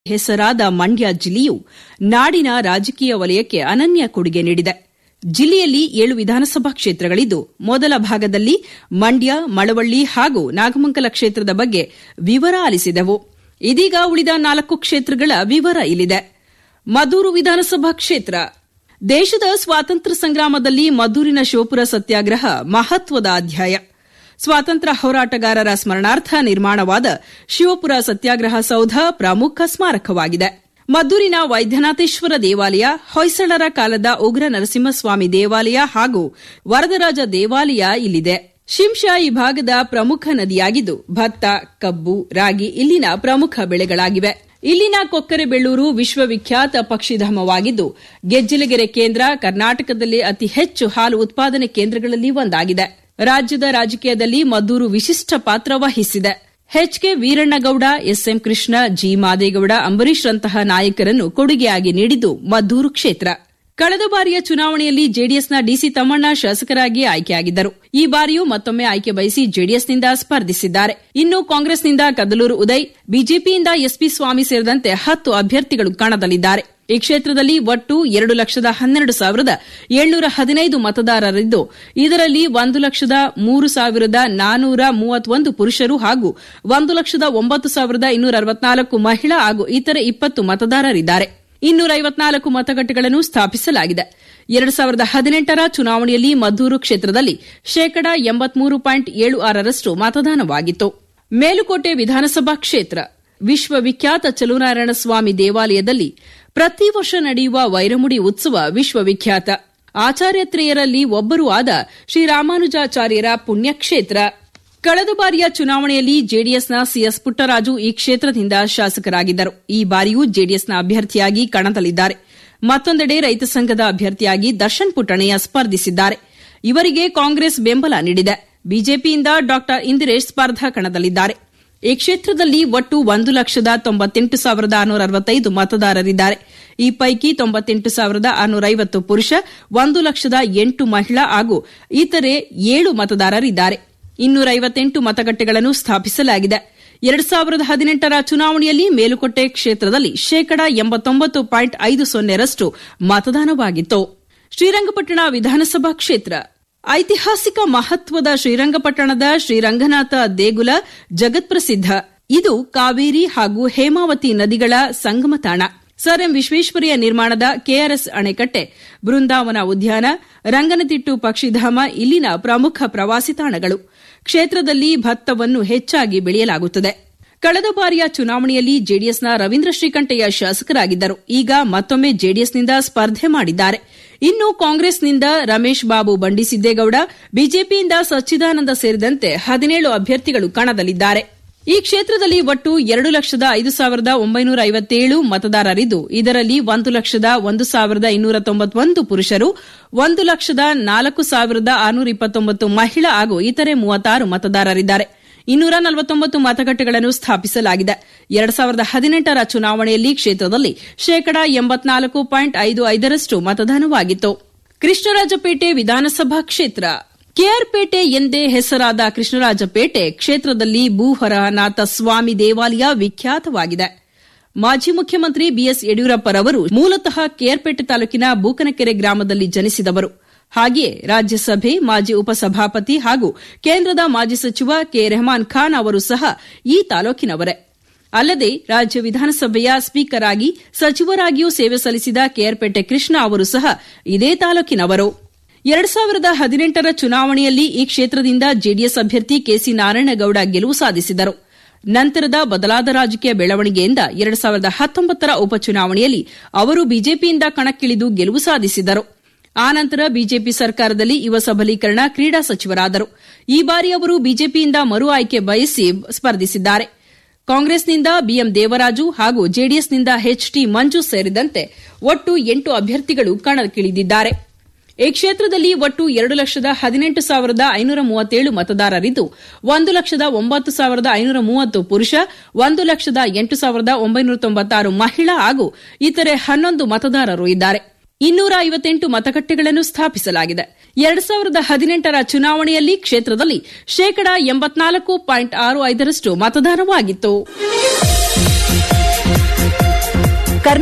ಹೆಸರಾದ ಮಂಡ್ಯ ಜಿಲ್ಲೆಯು ನಾಡಿನ ರಾಜಕೀಯ ವಲಯಕ್ಕೆ ಅನನ್ಯ ಕೊಡುಗೆ ನೀಡಿದೆ ಜಿಲ್ಲೆಯಲ್ಲಿ ಏಳು ವಿಧಾನಸಭಾ ಕ್ಷೇತ್ರಗಳಿದ್ದು ಮೊದಲ ಭಾಗದಲ್ಲಿ ಮಂಡ್ಯ ಮಳವಳ್ಳಿ ಹಾಗೂ ನಾಗಮಂಗಲ ಕ್ಷೇತ್ರದ ಬಗ್ಗೆ ವಿವರ ಆಲಿಸಿದೆವು ಇದೀಗ ಉಳಿದ ನಾಲ್ಕು ಕ್ಷೇತ್ರಗಳ ವಿವರ ಇಲ್ಲಿದೆ ಮದ್ದೂರು ವಿಧಾನಸಭಾ ಕ್ಷೇತ್ರ ದೇಶದ ಸ್ವಾತಂತ್ರ್ಯ ಸಂಗ್ರಾಮದಲ್ಲಿ ಮದ್ದೂರಿನ ಶಿವಪುರ ಸತ್ಯಾಗ್ರಹ ಮಹತ್ವದ ಅಧ್ಯಾಯ ಸ್ವಾತಂತ್ರ್ಯ ಹೋರಾಟಗಾರರ ಸ್ಮರಣಾರ್ಥ ನಿರ್ಮಾಣವಾದ ಶಿವಪುರ ಸತ್ಯಾಗ್ರಹ ಸೌಧ ಪ್ರಮುಖ ಸ್ಮಾರಕವಾಗಿದೆ ಮದ್ದೂರಿನ ವೈದ್ಯನಾಥೇಶ್ವರ ದೇವಾಲಯ ಹೊಯ್ಸಳರ ಕಾಲದ ಉಗ್ರ ನರಸಿಂಹಸ್ವಾಮಿ ದೇವಾಲಯ ಹಾಗೂ ವರದರಾಜ ದೇವಾಲಯ ಇಲ್ಲಿದೆ ಶಿಂಷಾ ಈ ಭಾಗದ ಪ್ರಮುಖ ನದಿಯಾಗಿದ್ದು ಭತ್ತ ಕಬ್ಬು ರಾಗಿ ಇಲ್ಲಿನ ಪ್ರಮುಖ ಬೆಳೆಗಳಾಗಿವೆ ಇಲ್ಲಿನ ಕೊಕ್ಕರೆಬೆಳ್ಳೂರು ವಿಶ್ವವಿಖ್ಯಾತ ಪಕ್ಷಿಧಾಮವಾಗಿದ್ದು ಗೆಜ್ಜಲಗೆರೆ ಕೇಂದ್ರ ಕರ್ನಾಟಕದಲ್ಲಿ ಅತಿ ಹೆಚ್ಚು ಹಾಲು ಉತ್ಪಾದನೆ ಕೇಂದ್ರಗಳಲ್ಲಿ ಒಂದಾಗಿದೆ ರಾಜ್ಯದ ರಾಜಕೀಯದಲ್ಲಿ ಮದ್ದೂರು ವಿಶಿಷ್ಟ ಪಾತ್ರ ವಹಿಸಿದೆ H K Veerannagowda S M Krishna G Madegowda ಅಂಬರೀಶ್ರಂತಹ ನಾಯಕರನ್ನು ಕೊಡುಗೆಯಾಗಿ ನೀಡಿದ್ದು ಮದ್ದೂರು ಕ್ಷೇತ್ರ ಕಳೆದ ಬಾರಿಯ ಚುನಾವಣೆಯಲ್ಲಿ ಜೆಡಿಎಸ್ನ ಡಿಸಿ ತಮ್ಮಣ್ಣ ಶಾಸಕರಾಗಿ ಆಯ್ಕೆಯಾಗಿದ್ದರು ಈ ಬಾರಿಯೂ ಮತ್ತೊಮ್ಮೆ ಆಯ್ಕೆ ಬಯಸಿ ಜೆಡಿಎಸ್ನಿಂದ ಸ್ಪರ್ಧಿಸಿದ್ದಾರೆ ಇನ್ನು ಕಾಂಗ್ರೆಸ್ನಿಂದ ಕದಲೂರು ಉದಯ್ ಬಿಜೆಪಿಯಿಂದ ಎಸ್ಪಿ ಸ್ವಾಮಿ ಸೇರಿದಂತೆ ಹತ್ತು ಅಭ್ಯರ್ಥಿಗಳು ಕಣದಲ್ಲಿದ್ದಾರೆ ಈ ಕ್ಷೇತ್ರದಲ್ಲಿ ಒಟ್ಟು ಎರಡು ಲಕ್ಷದ ಹನ್ನೆರಡು ಸಾವಿರದ ಏಳ್ನೂರ ಹದಿನೈದು ಮತದಾರರಿದ್ದು ಇದರಲ್ಲಿ ಒಂದು ಲಕ್ಷದ ಮೂರು ಸಾವಿರದ ನಾನೂರ ಮೂವತ್ತೊಂದು ಪುರುಷರು ಹಾಗೂ ಒಂದು ಲಕ್ಷದ ಒಂಬತ್ತು ಸಾವಿರದ ಇನ್ನೂರ ಅರವತ್ನಾಲ್ಕು ಮಹಿಳಾ ಹಾಗೂ ಇತರೆ ಇಪ್ಪತ್ತು ಮತದಾರರಿದ್ದಾರೆ ಇನ್ನೂರ ಐವತ್ನಾಲ್ಕು ಮತಗಟ್ಟೆಗಳನ್ನು ಸ್ಥಾಪಿಸಲಾಗಿದೆ ಎರಡು ಸಾವಿರದ ಹದಿನೆಂಟರ ಚುನಾವಣೆಯಲ್ಲಿ ಮದ್ದೂರು ಕ್ಷೇತ್ರದಲ್ಲಿ ಶೇಕಡಾ ಎಂಬತ್ಮೂರು ಪಾಯಿಂಟ್ ಏಳು ಆರರಷ್ಟು ಮತದಾನವಾಗಿತ್ತು ಮೇಲುಕೋಟೆ ವಿಧಾನಸಭಾ ಕ್ಷೇತ್ರ ವಿಶ್ವವಿಖ್ಯಾತ ಚಲುನಾರಾಯಣ ಸ್ವಾಮಿ ದೇವಾಲಯದಲ್ಲಿ ಪ್ರತಿ ವರ್ಷ ನಡೆಯುವ ವೈರಮುಡಿ ಉತ್ಸವ ವಿಶ್ವವಿಖ್ಯಾತ ಆಚಾರ್ಯತ್ರೆಯರಲ್ಲಿ ಒಬ್ಬರೂ ಆದ ಶ್ರೀರಾಮಾನುಜಾಚಾರ್ಯರ ಪುಣ್ಯಕ್ಷೇತ್ರ ಕಳೆದ ಬಾರಿಯ ಚುನಾವಣೆಯಲ್ಲಿ ಜೆಡಿಎಸ್ನ ಸಿಎಸ್ ಪುಟ್ಟರಾಜು ಈ ಕ್ಷೇತ್ರದಿಂದ ಶಾಸಕರಾಗಿದ್ದರು ಈ ಬಾರಿಯೂ ಜೆಡಿಎಸ್ನ ಅಭ್ಯರ್ಥಿಯಾಗಿ ಕಣದಲ್ಲಿದ್ದಾರೆ ಮತ್ತೊಂದೆಡೆ ರೈತ ಸಂಘದ ಅಭ್ಯರ್ಥಿಯಾಗಿ ದರ್ಶನ್ ಪುಟ್ಟಣಯ್ಯ ಸ್ಪರ್ಧಿಸಿದ್ದಾರೆ ಇವರಿಗೆ ಕಾಂಗ್ರೆಸ್ ಬೆಂಬಲ ನೀಡಿದೆ ಬಿಜೆಪಿಯಿಂದ ಡಾ ಇಂದಿರೇಶ್ ಸ್ಪರ್ಧಾ ಕಣದಲ್ಲಿದ್ದಾರೆ ಈ ಕ್ಷೇತ್ರದಲ್ಲಿ ಒಟ್ಟು ಒಂದು ಲಕ್ಷದ ತೊಂಬತ್ತೆಂಟು ಸಾವಿರದ ಆರುನೂರ ಅರವತ್ತೈದು ಮತದಾರರಿದ್ದಾರೆ ಈ ಪೈಕಿ ತೊಂಬತ್ತೆಂಟು ಸಾವಿರದ ಆರುನೂರ ಐವತ್ತು ಪುರುಷ ಒಂದು ಲಕ್ಷದ ಎಂಟು ಮಹಿಳಾ ಹಾಗೂ ಇತರೆ ಏಳು ಮತದಾರರಿದ್ದಾರೆ ಇನ್ನೂರ ಐವತ್ತೆಂಟು ಮತಗಟ್ಟೆಗಳನ್ನು ಸ್ಥಾಪಿಸಲಾಗಿದೆ ಎರಡು ಸಾವಿರದ ಹದಿನೆಂಟರ ಚುನಾವಣೆಯಲ್ಲಿ ಮೇಲುಕೋಟೆ ಕ್ಷೇತ್ರದಲ್ಲಿ ಶೇಕಡಾ ಎಂಬತ್ತೊಂಬತ್ತು ಪಾಯಿಂಟ್ ಐದು ಸೊನ್ನೆರಷ್ಟು ಮತದಾನವಾಗಿತ್ತು ಶ್ರೀರಂಗಪಟ್ಟಣ ವಿಧಾನಸಭಾ ಕ್ಷೇತ್ರ ಐತಿಹಾಸಿಕ ಮಹತ್ವದ ಶ್ರೀರಂಗಪಟ್ಟಣದ ಶ್ರೀರಂಗನಾಥ ದೇಗುಲ ಜಗತ್ಪ್ರಸಿದ್ಧ ಇದು ಕಾವೇರಿ ಹಾಗೂ ಹೇಮಾವತಿ ನದಿಗಳ ಸಂಗಮ ತಾಣ ಸರ್ ಎಂ ವಿಶ್ವೇಶ್ವರಯ್ಯ ನಿರ್ಮಾಣದ ಕೆಆರ್ಎಸ್ ಅಣೆಕಟ್ಟೆ ಬೃಂದಾವನ ಉದ್ಯಾನ ರಂಗನತಿಟ್ಟು ಪಕ್ಷಿಧಾಮ ಇಲ್ಲಿನ ಪ್ರಮುಖ ಪ್ರವಾಸಿ ತಾಣಗಳು ಕ್ಷೇತ್ರದಲ್ಲಿ ಭತ್ತವನ್ನು ಹೆಚ್ಚಾಗಿ ಬೆಳೆಯಲಾಗುತ್ತದೆ ಕಳೆದ ಬಾರಿಯ ಚುನಾವಣೆಯಲ್ಲಿ ಜೆಡಿಎಸ್ನ ರವೀಂದ್ರ ಶ್ರೀಕಂಠಯ್ಯ ಶಾಸಕರಾಗಿದ್ದರು ಈಗ ಮತ್ತೊಮ್ಮೆ ಜೆಡಿಎಸ್ನಿಂದ ಸ್ಪರ್ಧೆ ಮಾಡಿದ್ದಾರೆ ಇನ್ನು ಕಾಂಗ್ರೆಸ್ನಿಂದ ರಮೇಶ್ ಬಾಬು ಬಂಡಿಸಿದ್ದೇಗೌಡ ಬಿಜೆಪಿಯಿಂದ ಸಚ್ಚಿದಾನಂದ ಸೇರಿದಂತೆ ಹದಿನೇಳು ಅಭ್ಯರ್ಥಿಗಳು ಕಣದಲ್ಲಿದ್ದಾರೆ ಈ ಕ್ಷೇತ್ರದಲ್ಲಿ ಒಟ್ಟು ಎರಡು ಲಕ್ಷದ ಐದು ಸಾವಿರದ ಒಂಬೈನೂರ ಐವತ್ತೇಳು ಮತದಾರರಿದ್ದು ಇದರಲ್ಲಿ ಒಂದು ಲಕ್ಷದ ಒಂದು ಸಾವಿರದ ಇನ್ನೂರ ತೊಂಬತ್ತೊಂದು ಪುರುಷರು ಒಂದು ಲಕ್ಷದ ನಾಲ್ಕು ಸಾವಿರದ ಆರುನೂರ ಇಪ್ಪತ್ತೊಂಬತ್ತು ಮಹಿಳಾ ಹಾಗೂ ಇತರೆ ಮೂವತ್ತಾರು ಮತದಾರರಿದ್ದಾರೆ ಇನ್ನೂರ ನಲವತ್ತೊಂಬತ್ತು ಮತಗಟ್ಟೆಗಳನ್ನು ಸ್ಥಾಪಿಸಲಾಗಿದೆ ಎರಡು ಸಾವಿರದ ಹದಿನೆಂಟರ ಚುನಾವಣೆಯಲ್ಲಿ ಕ್ಷೇತ್ರದಲ್ಲಿ ಶೇಕಡಾ ಎಂಬತ್ನಾಲ್ಕು ಪಾಯಿಂಟ್ ಐದು ಐದರಷ್ಟು ಮತದಾನವಾಗಿತ್ತು ಕೃಷ್ಣರಾಜಪೇಟೆ ವಿಧಾನಸಭಾ ಕ್ಷೇತ್ರ ಕೆಆರ್ಪೇಟೆ ಎಂದೇ ಹೆಸರಾದ ಕೃಷ್ಣರಾಜಪೇಟೆ ಕ್ಷೇತ್ರದಲ್ಲಿ ಭೂಹರನಾಥ ಸ್ವಾಮಿ ದೇವಾಲಯ ವಿಖ್ಯಾತವಾಗಿದೆ ಮಾಜಿ ಮುಖ್ಯಮಂತ್ರಿ ಬಿಎಸ್ ಯಡಿಯೂರಪ್ಪರವರು ಮೂಲತಃ ಕೆಆರ್ಪೇಟೆ ತಾಲೂಕಿನ ಬೂಕನಕೆರೆ ಗ್ರಾಮದಲ್ಲಿ ಜನಿಸಿದವರು ಹಾಗೆಯೇ ರಾಜ್ಯಸಭೆ ಮಾಜಿ ಉಪಸಭಾಪತಿ ಹಾಗೂ ಕೇಂದ್ರದ ಮಾಜಿ ಸಚಿವ ಕೆ ರೆಹಮಾನ್ ಖಾನ್ ಅವರು ಸಹ ಈ ತಾಲೂಕಿನವರೇ ಅಲ್ಲದೆ ರಾಜ್ಯ ವಿಧಾನಸಭೆಯ ಸ್ಪೀಕರ್ ಆಗಿ ಸಚಿವರಾಗಿಯೂ ಸೇವೆ ಸಲ್ಲಿಸಿದ ಕೆಆರ್ಪೇಟೆ ಕೃಷ್ಣ ಅವರು ಸಹ ಇದೇ ತಾಲೂಕಿನವರು ಎರಡು ಸಾವಿರದ ಹದಿನೆಂಟರ ಚುನಾವಣೆಯಲ್ಲಿ ಈ ಕ್ಷೇತ್ರದಿಂದ ಜೆಡಿಎಸ್ ಅಭ್ಯರ್ಥಿ ಕೆಸಿ ನಾರಾಯಣಗೌಡ ಗೆಲುವು ಸಾಧಿಸಿದರು ನಂತರದ ಬದಲಾದ ರಾಜಕೀಯ ಬೆಳವಣಿಗೆಯಿಂದ ಎರಡು ಸಾವಿರದ ಹತ್ತೊಂಬತ್ತರ ಉಪಚುನಾವಣೆಯಲ್ಲಿ ಅವರು ಬಿಜೆಪಿಯಿಂದ ಕಣಕ್ಕಿಳಿದು ಗೆಲುವು ಸಾಧಿಸಿದರು ಆನಂತರ ಬಿಜೆಪಿ ಸರ್ಕಾರದಲ್ಲಿ ಯುವ ಸಬಲೀಕರಣ ಕ್ರೀಡಾ ಸಚಿವರಾದರು ಈ ಬಾರಿ ಅವರು ಬಿಜೆಪಿಯಿಂದ ಮರು ಆಯ್ಕೆ ಬಯಸಿ ಸ್ಪರ್ಧಿಸಿದ್ದಾರೆ ಕಾಂಗ್ರೆಸ್ನಿಂದ ಬಿಎಂ ದೇವರಾಜು ಹಾಗೂ ಜೆಡಿಎಸ್ನಿಂದ ಎಚ್ಟಿ ಮಂಜು ಸೇರಿದಂತೆ ಒಟ್ಟು ಎಂಟು ಅಭ್ಯರ್ಥಿಗಳು ಕಣಕ್ಕಿಳಿದಿದ್ದಾರೆ ಈ ಕ್ಷೇತ್ರದಲ್ಲಿ ಒಟ್ಟು ಎರಡು ಲಕ್ಷದ ಹದಿನೆಂಟು ಸಾವಿರದ ಐನೂರ ಮೂವತ್ತೇಳು ಮತದಾರರಿದ್ದು ಒಂದು ಲಕ್ಷದ ಒಂಬತ್ತು ಸಾವಿರದ ಐನೂರ ಮೂವತ್ತು ಪುರುಷ ಒಂದು ಲಕ್ಷದ ಎಂಟು ಸಾವಿರದ ಒಂಬೈನೂರ ತೊಂಬತ್ತಾರು ಮಹಿಳಾ ಹಾಗೂ ಇತರೆ ಹನ್ನೊಂದು ಮತದಾರರು ಇದ್ದಾರೆ ಇನ್ನೂರ ಐವತ್ತೆಂಟು ಮತಗಟ್ಟೆಗಳನ್ನು ಸ್ಥಾಪಿಸಲಾಗಿದೆ ಎರಡು ಸಾವಿರದ ಹದಿನೆಂಟರ ಚುನಾವಣೆಯಲ್ಲಿ ಕ್ಷೇತ್ರದಲ್ಲಿ ಶೇಕಡಾ ಎಂಬತ್ನಾಲ್ಕು ಪಾಯಿಂಟ್ ಆರು ಐದರಷ್ಟು ಮತದಾನವಾಗಿತ್ತು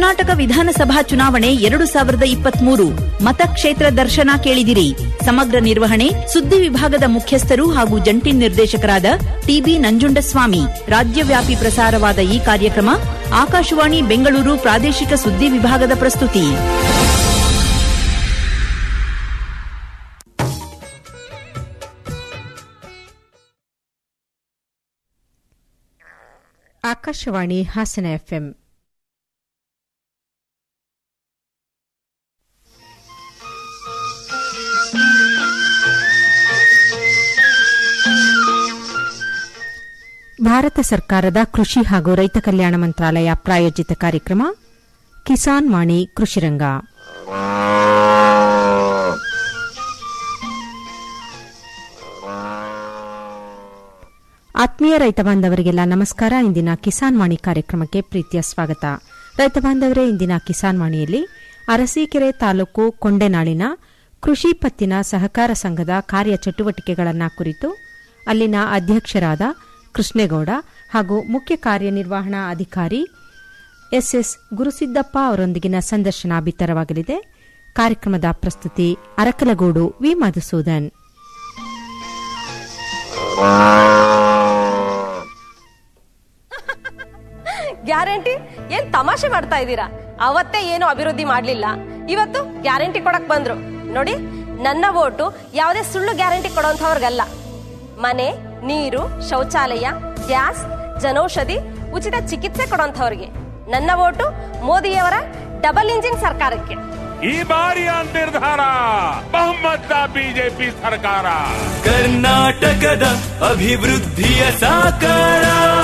ಕರ್ನಾಟಕ ವಿಧಾನಸಭಾ ಚುನಾವಣೆ ಎರಡು ಸಾವಿರದ ಇಪ್ಪತ್ಮೂರು ಮತಕ್ಷೇತ್ರ ದರ್ಶನ ಕೇಳಿದಿರಿ ಸಮಗ್ರ ನಿರ್ವಹಣೆ ಸುದ್ದಿ ವಿಭಾಗದ ಮುಖ್ಯಸ್ಥರು ಹಾಗೂ ಜಂಟಿ ನಿರ್ದೇಶಕರಾದ ಟಿಬಿ ನಂಜುಂಡಸ್ವಾಮಿ ರಾಜ್ಯವ್ಯಾಪಿ ಪ್ರಸಾರವಾದ ಈ ಕಾರ್ಯಕ್ರಮ ಆಕಾಶವಾಣಿ ಬೆಂಗಳೂರು ಪ್ರಾದೇಶಿಕ ಸುದ್ದಿ ವಿಭಾಗದ ಪ್ರಸ್ತುತಿ ಆಕಾಶವಾಣಿ ಹಾಸನ ಎಫ್ಎಂ ಭಾರತ ಸರ್ಕಾರದ ಕೃಷಿ ಹಾಗೂ ರೈತ ಕಲ್ಯಾಣ ಮಂತ್ರಾಲಯ ಪ್ರಾಯೋಜಿತ ಕಾರ್ಯಕ್ರಮ ಕಿಸಾನ್ ವಾಣಿ ಕೃಷಿರಂಗ ಆತ್ಮೀಯ ರೈತ ಬಾಂಧವರಿಗೆಲ್ಲ ನಮಸ್ಕಾರ ಇಂದಿನ ಕಿಸಾನ್ ವಾಣಿ ಕಾರ್ಯಕ್ರಮಕ್ಕೆ ಪ್ರೀತಿಯ ಸ್ವಾಗತ ರೈತ ಬಾಂಧವರೇ ಇಂದಿನ ಕಿಸಾನ್ ವಾಣಿಯಲ್ಲಿ ಅರಸೀಕೆರೆ ತಾಲೂಕು ಕೊಂಡೆನಾಳಿನ ಕೃಷಿ ಪತ್ತಿನ ಸಹಕಾರ ಸಂಘದ ಕಾರ್ಯ ಚಟುವಟಿಕೆಗಳನ್ನು ಕುರಿತು ಅಲ್ಲಿನ ಅಧ್ಯಕ್ಷರಾದ ಕೃಷ್ಣೇಗೌಡ ಹಾಗೂ ಮುಖ್ಯ ಕಾರ್ಯನಿರ್ವಹಣಾ ಅಧಿಕಾರಿ ಎಸ್ಎಸ್ ಗುರುಸಿದ್ದಪ್ಪ ಅವರೊಂದಿಗಿನ ಸಂದರ್ಶನ ಬಿತ್ತರವಾಗಲಿದೆ ಕಾರ್ಯಕ್ರಮದ ಪ್ರಸ್ತುತಿ ಅರಕಲಗೂಡು ವಿ ಮಧುಸೂದನ್ ಗ್ಯಾರಂಟಿ ಏನ್ ತಮಾಷೆ ಮಾಡ್ತಾ ಇದ್ದೀರಾ ಅವತ್ತೇ ಏನು ಅಭಿವೃದ್ಧಿ ಮಾಡ್ಲಿಲ್ಲ ಇವತ್ತು ಗ್ಯಾರಂಟಿ ಕೊಡಕ್ ಬಂದ್ರು ನೋಡಿ ನನ್ನ ಓಟು ಯಾವುದೇ ಸುಳ್ಳು ಗ್ಯಾರಂಟಿ ಕೊಡೋಂಥವ್ರಿಗಲ್ಲ ಮನೆ ನೀರು ಶೌಚಾಲಯ ಗ್ಯಾಸ್ ಜನೌಷಧಿ ಉಚಿತ ಚಿಕಿತ್ಸೆ ಕೊಡೋಂಥವ್ರಿಗೆ ನನ್ನ ಓಟು ಮೋದಿಯವರ ಡಬಲ್ ಇಂಜಿನ್ ಸರ್ಕಾರಕ್ಕೆ ಈ ಬಾರಿಯ ನಿರ್ಧಾರ ಬಹುಮತ ಬಿಜೆಪಿ ಸರ್ಕಾರ ಕರ್ನಾಟಕದ ಅಭಿವೃದ್ಧಿಯ ಸಾಕಾರ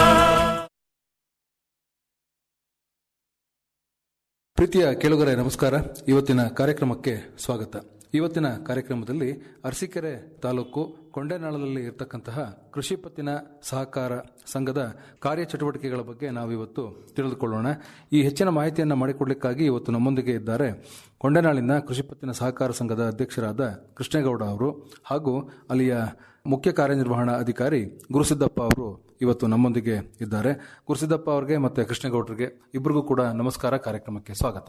ಪ್ರೀತಿಯ ಕೇಳುಗರೆ ನಮಸ್ಕಾರ ಇವತ್ತಿನ ಕಾರ್ಯಕ್ರಮಕ್ಕೆ ಸ್ವಾಗತ ಇವತ್ತಿನ ಕಾರ್ಯಕ್ರಮದಲ್ಲಿ ಅರಸೀಕೆರೆ ತಾಲೂಕು ಕೊಂಡೆನಾಳದಲ್ಲಿ ಇರತಕ್ಕಂತಹ ಕೃಷಿ ಪತ್ತಿನ ಸಹಕಾರ ಸಂಘದ ಕಾರ್ಯಚಟುವಟಿಕೆಗಳ ಬಗ್ಗೆ ನಾವಿವತ್ತು ತಿಳಿದುಕೊಳ್ಳೋಣ ಈ ಹೆಚ್ಚಿನ ಮಾಹಿತಿಯನ್ನು ಮಾಡಿಕೊಡ್ಲಿಕ್ಕಾಗಿ ಇವತ್ತು ನಮ್ಮೊಂದಿಗೆ ಇದ್ದಾರೆ ಕೊಂಡೆನಾಳಿನ ಕೃಷಿ ಪತ್ತಿನ ಸಹಕಾರ ಸಂಘದ ಅಧ್ಯಕ್ಷರಾದ ಕೃಷ್ಣೇಗೌಡ ಅವರು ಹಾಗೂ ಅಲ್ಲಿಯ ಮುಖ್ಯ ಕಾರ್ಯನಿರ್ವಹಣಾ ಅಧಿಕಾರಿ ಗುರುಸಿದ್ದಪ್ಪ ಅವರು ಇವತ್ತು ನಮ್ಮೊಂದಿಗೆ ಇದ್ದಾರೆ ಗುರುಸಿದ್ದಪ್ಪ ಅವರಿಗೆ ಮತ್ತೆ ಕೃಷ್ಣೇಗೌಡರಿಗೆ ಇಬ್ಬರಿಗೂ ಕೂಡ ನಮಸ್ಕಾರ ಕಾರ್ಯಕ್ರಮಕ್ಕೆ ಸ್ವಾಗತ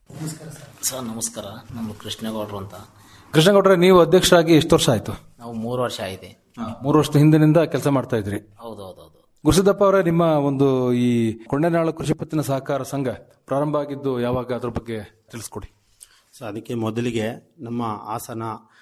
ಸರ್ ನಮಸ್ಕಾರ ನಮ್ದು ಕೃಷ್ಣೇಗೌಡರು ಅಂತ ಕೃಷ್ಣೇಗೌಡರೆ ನೀವು ಅಧ್ಯಕ್ಷರಾಗಿ ಎಷ್ಟು ವರ್ಷ ಆಯ್ತು ನಾವು ಮೂರು ವರ್ಷ ಆಗಿದೆ ಮೂರು ವರ್ಷದ ಹಿಂದಿನಿಂದ ಕೆಲಸ ಮಾಡ್ತಾ ಇದ್ರಿ ಹೌದೌದೌದು ಗುರುಸಿದ್ದಪ್ಪ ಅವರೇ ನಿಮ್ಮ ಒಂದು ಈ ಕೊಂಡೆನಾಳು ಕೃಷಿ ಪತ್ತಿನ ಸಹಕಾರ ಸಂಘ ಪ್ರಾರಂಭ ಆಗಿದ್ದು ಯಾವಾಗ ಅದ್ರ ಬಗ್ಗೆ ತಿಳಿಸ್ಕೊಡಿ ಸೊ ಅದಕ್ಕೆ ಮೊದಲಿಗೆ ನಮ್ಮ ಹಾಸನ